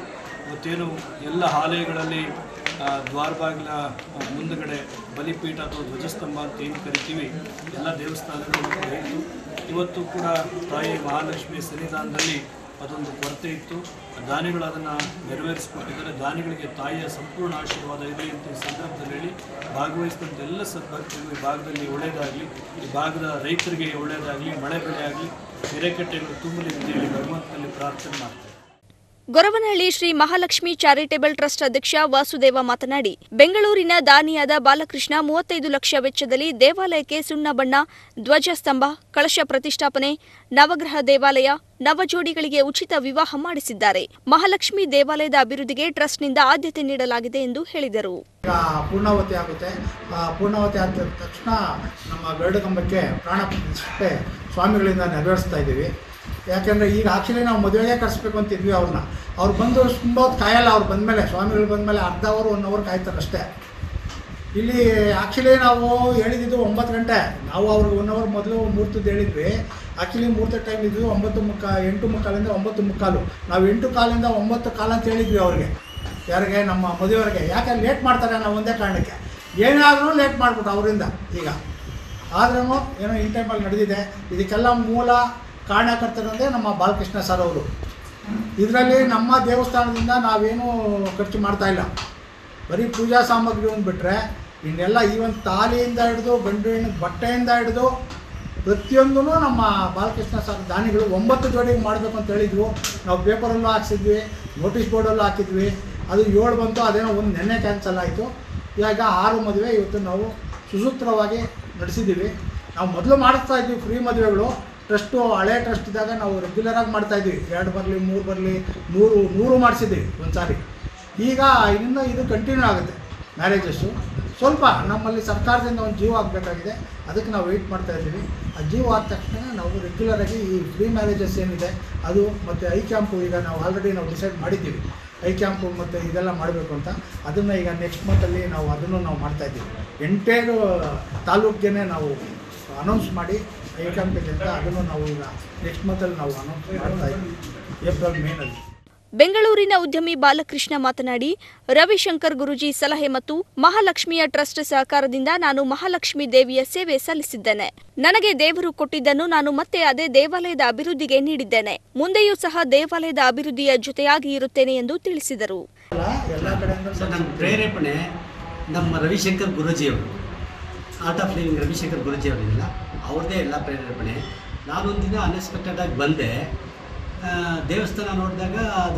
ಇವತ್ತೇನು ಎಲ್ಲ ಆಲಯಗಳಲ್ಲಿ ಆ, ದ್ವಾರ ಬಾಗಿಲ ಆ, ಮುಂದುಗಡೆ ಬಲಿಪೀಠ ಅಥವಾ ಧ್ವಜಸ್ತಂಭ ಅಂತ ಏನು ಕರಿತೀವಿ ಎಲ್ಲ ದೇವಸ್ಥಾನಗಳು ಕೂಡ ಇತ್ತು ಇವತ್ತು ಕೂಡ ತಾಯಿ ಮಹಾಲಕ್ಷ್ಮಿ ಸನ್ನಿಧಾನದಲ್ಲಿ ಅದೊಂದು ಕೊರತೆ ಇತ್ತು ದಾನಿಗಳು ಅದನ್ನು ನೆರವೇರಿಸಿಕೊಟ್ಟಿದ್ದಾರೆ ದಾನಿಗಳಿಗೆ ತಾಯಿಯ ಸಂಪೂರ್ಣ ಆಶೀರ್ವಾದ ಇರಲಿ ಅಂತ ಈ ಸಂದರ್ಭದಲ್ಲಿ ಹೇಳಿ ಭಾಗವಹಿಸಿದಂಥ ಎಲ್ಲ ಸದ್ಭಕ್ತರಿಗೂ ಈ ಭಾಗದಲ್ಲಿ ಒಳ್ಳೆಯದಾಗಲಿ ಈ ಭಾಗದ ರೈತರಿಗೆ ಒಳ್ಳೆಯದಾಗಲಿ ಮಳೆ ಬೆಳೆ ಆಗಲಿ ಕೆರೆಕಟ್ಟೆಗಳು ತುಂಬಲಿ ಅಂತ ಹೇಳಿ ಭಗವಂತನಲ್ಲಿ ಪ್ರಾರ್ಥನೆ ಮಾಡ್ತಾರೆ ಗೊರವನಹಳ್ಳಿ ಶ್ರೀ ಮಹಾಲಕ್ಷ್ಮಿ ಚಾರಿಟೇಬಲ್ ಟ್ರಸ್ಟ್ ಅಧ್ಯಕ್ಷ ವಾಸುದೇವ ಮಾತನಾಡಿ ಬೆಂಗಳೂರಿನ ದಾನಿಯಾದ ಬಾಲಕೃಷ್ಣ ಮೂವತ್ತೈದು ಲಕ್ಷ ವೆಚ್ಚದಲ್ಲಿ ದೇವಾಲಯಕ್ಕೆ ಸುಣ್ಣ ಬಣ್ಣ ಧ್ವಜಸ್ತಂಭ ಕಳಶ ಪ್ರತಿಷ್ಠಾಪನೆ ನವಗ್ರಹ ದೇವಾಲಯ ನವಜೋಡಿಗಳಿಗೆ ಉಚಿತ ವಿವಾಹ ಮಾಡಿಸಿದ್ದಾರೆ ಮಹಾಲಕ್ಷ್ಮಿ ದೇವಾಲಯದ ಅಭಿವೃದ್ಧಿಗೆ ಟ್ರಸ್ಟ್ನಿಂದ ಆದ್ಯತೆ ನೀಡಲಾಗಿದೆ ಎಂದು ಹೇಳಿದರು ಈಗ ಪೂರ್ಣಾವತಿ ಆಗುತ್ತೆ ಆ ಪೂರ್ಣಾವತಿ ಆದ ತಕ್ಷಣ ನಮ್ಮ ಗರುಡ ಕಂಬಕ್ಕೆ ಪ್ರಾಣ ಪ್ರತಿಷ್ಠೆ ಸ್ವಾಮಿಗಳಿಂದ ನೆರವೇರಿಸ್ತಾ ಇದ್ದೀವಿ ಯಾಕೆಂದರೆ ಈಗ ಆ್ಯಕ್ಚುಲಿ ನಾವು ಮದುವೆಗೆ ಕರೆಸ್ಬೇಕು ಅಂತಿದ್ವಿ ಅವ್ರನ್ನ ಅವ್ರು ಬಂದು ತುಂಬ ಹೊತ್ತು ಕಾಯಲ್ಲ ಅವ್ರು ಬಂದಮೇಲೆ ಸ್ವಾಮಿಗಳು ಬಂದಮೇಲೆ ಅರ್ಧ ಅವರ್ ಒನ್ ಅವರ್ ಕಾಯ್ತಾರೆ ಅಷ್ಟೇ ಇಲ್ಲಿ ಆ್ಯಕ್ಚುಲಿ ನಾವು ಹೇಳಿದ್ದು ಒಂಬತ್ತು ಗಂಟೆ ನಾವು ಅವ್ರಿಗೆ ಒನ್ ಅವರ್ ಮೊದಲು ಮುಹೂರ್ತದ್ದು ಹೇಳಿದ್ವಿ ಆ್ಯಕ್ಚುಲಿ ಮುಹೂರ್ತ ಟೈಮ್ ಇದ್ವಿ ಒಂಬತ್ತು ಮುಕ್ಕಾ ಎಂಟು ಮುಕ್ಕಾಲಿಂದ ಒಂಬತ್ತು ಮುಕ್ಕಾಲು ನಾವು ಎಂಟು ಕಾಲಿಂದ ಒಂಬತ್ತು ಕಾಲು ಅಂತ ಹೇಳಿದ್ವಿ ಅವ್ರಿಗೆ ಯಾರಿಗೆ ನಮ್ಮ ಮದುವೆಯವರಿಗೆ ಯಾಕೆ ಲೇಟ್ ಮಾಡ್ತಾರೆ ನಾವು ಒಂದೇ ಕಾರಣಕ್ಕೆ ಏನೇ ಆದ್ರೂ ಲೇಟ್ ಮಾಡಿಬಿಟ್ಟು ಅವರಿಂದ ಈಗ ಆದ್ರೂ ಏನೋ ಇನ್ ಟೈಮಲ್ಲಿ ನಡೆದಿದೆ ಇದಕ್ಕೆಲ್ಲ ಮೂಲ ಕಾರಣಕರ್ತರಂದರೆ ನಮ್ಮ ಬಾಲಕೃಷ್ಣ ಸರ್ ಅವರು ಇದರಲ್ಲಿ ನಮ್ಮ ದೇವಸ್ಥಾನದಿಂದ ನಾವೇನು ಖರ್ಚು ಮಾಡ್ತಾ ಇಲ್ಲ ಬರೀ ಪೂಜಾ ಸಾಮಗ್ರಿ ಒಂದು ಬಿಟ್ಟರೆ ಇನ್ನೆಲ್ಲ ಈವನ್ ತಾಲಿಯಿಂದ ಹಿಡಿದು ಗಂಡು ಹೆಣ್ಣು ಬಟ್ಟೆಯಿಂದ ಹಿಡಿದು ಪ್ರತಿಯೊಂದೂ ನಮ್ಮ ಬಾಲಕೃಷ್ಣ ಸರ್ ದಾನಿಗಳು ಒಂಬತ್ತು ಜೋಡಿಗೆ ಮಾಡಬೇಕು ಅಂತ ಹೇಳಿದ್ವು ನಾವು ಪೇಪರಲ್ಲೂ ಹಾಕ್ಸಿದ್ವಿ ನೋಟಿಸ್ ಬೋರ್ಡಲ್ಲೂ ಹಾಕಿದ್ವಿ ಅದು ಏಳು ಬಂತು ಅದೇನೋ ಒಂದು ನೆನ್ನೆ ಕ್ಯಾನ್ಸಲ್ ಆಯಿತು ಇವಾಗ ಆರು ಮದುವೆ ಇವತ್ತು ನಾವು ಸುಸೂತ್ರವಾಗಿ ನಡೆಸಿದ್ದೀವಿ ನಾವು ಮೊದಲು ಮಾಡಿಸ್ತಾ ಇದ್ವಿ ಫ್ರೀ ಮದುವೆಗಳು ಟ್ರಸ್ಟು ಹಳೆ ಟ್ರಸ್ಟ್ ಇದ್ದಾಗ ನಾವು ರೆಗ್ಯುಲರಾಗಿ ಮಾಡ್ತಾ ಇದ್ವಿ ಎರಡು ಬರಲಿ ಮೂರು ಬರಲಿ ನೂರು ನೂರು ಮಾಡಿಸಿದ್ವಿ ಒಂದು ಸಾರಿ ಈಗ ಇನ್ನು ಇದು ಕಂಟಿನ್ಯೂ ಆಗುತ್ತೆ ಮ್ಯಾರೇಜಸ್ಸು ಸ್ವಲ್ಪ ನಮ್ಮಲ್ಲಿ ಸರ್ಕಾರದಿಂದ ಒಂದು ಜೀವ ಆಗಬೇಕಾಗಿದೆ ಅದಕ್ಕೆ ನಾವು ವೆಯ್ಟ್ ಮಾಡ್ತಾ ಇದ್ದೀವಿ ಆ ಜೀವ ಆದ ತಕ್ಷಣ ನಾವು ರೆಗ್ಯುಲರಾಗಿ ಈ ಫ್ರೀ ಮ್ಯಾರೇಜಸ್ ಏನಿದೆ ಅದು ಮತ್ತು ಐ ಕ್ಯಾಂಪು ಈಗ ನಾವು ಆಲ್ರೆಡಿ ನಾವು ಡಿಸೈಡ್ ಮಾಡಿದ್ದೀವಿ ಐ ಕ್ಯಾಂಪು ಮತ್ತು ಇದೆಲ್ಲ ಮಾಡಬೇಕು ಅಂತ ಅದನ್ನು ಈಗ ನೆಕ್ಸ್ಟ್ ಮಂತಲ್ಲಿ ನಾವು ಅದನ್ನು ನಾವು ಮಾಡ್ತಾಯಿದ್ದೀವಿ ಎಂಟೇರು ತಾಲೂಕಿಗೆ ನಾವು ಅನೌನ್ಸ್ ಮಾಡಿ ಐ ಕ್ಯಾಂಪ್ ಇದೆ ಅಂತ ಅದನ್ನು ನಾವು ಈಗ ನೆಕ್ಸ್ಟ್ ಮಂತಲ್ಲಿ ನಾವು ಅನೌನ್ಸ್ ಮಾಡ್ತಾ ಇದ್ದೀವಿ ಏಪ್ರಿಲ್ ಮೇನಲ್ಲಿ ಬೆಂಗಳೂರಿನ ಉದ್ಯಮಿ ಬಾಲಕೃಷ್ಣ ಮಾತನಾಡಿ ರವಿಶಂಕರ್ ಗುರುಜಿ ಸಲಹೆ ಮತ್ತು ಮಹಾಲಕ್ಷ್ಮಿಯ ಟ್ರಸ್ಟ್ ಸಹಕಾರದಿಂದ ನಾನು ಮಹಾಲಕ್ಷ್ಮಿ ದೇವಿಯ ಸೇವೆ ಸಲ್ಲಿಸಿದ್ದೇನೆ ನನಗೆ ದೇವರು ಕೊಟ್ಟಿದ್ದನ್ನು ನಾನು ಮತ್ತೆ ಅದೇ ದೇವಾಲಯದ ಅಭಿವೃದ್ಧಿಗೆ ನೀಡಿದ್ದೇನೆ ಮುಂದೆಯೂ ಸಹ ದೇವಾಲಯದ ಅಭಿವೃದ್ಧಿಯ ಜೊತೆಯಾಗಿ ಇರುತ್ತೇನೆ ಎಂದು ತಿಳಿಸಿದರು ಎಲ್ಲ ಕಡೆಯಿಂದ ಸರ್ ನನ್ನ ಪ್ರೇರೇಪಣೆ ನಮ್ಮ ರವಿಶಂಕರ್ ಗುರೂಜಿಯವರು art of living Ravishankar Guruji ಅವರಿಲ್ಲ ಅವ್ರದ್ದೇ ಎಲ್ಲ ಪ್ರೇರೇಪಣೆ ನಾನೊಂದು ದಿನ ಅನ್ಎಕ್ಸ್ಪೆಕ್ಟೆಡಾಗಿ ಬಂದೆ ಆ, ದೇವಸ್ಥಾನ ನೋಡಿದಾಗ ಅದು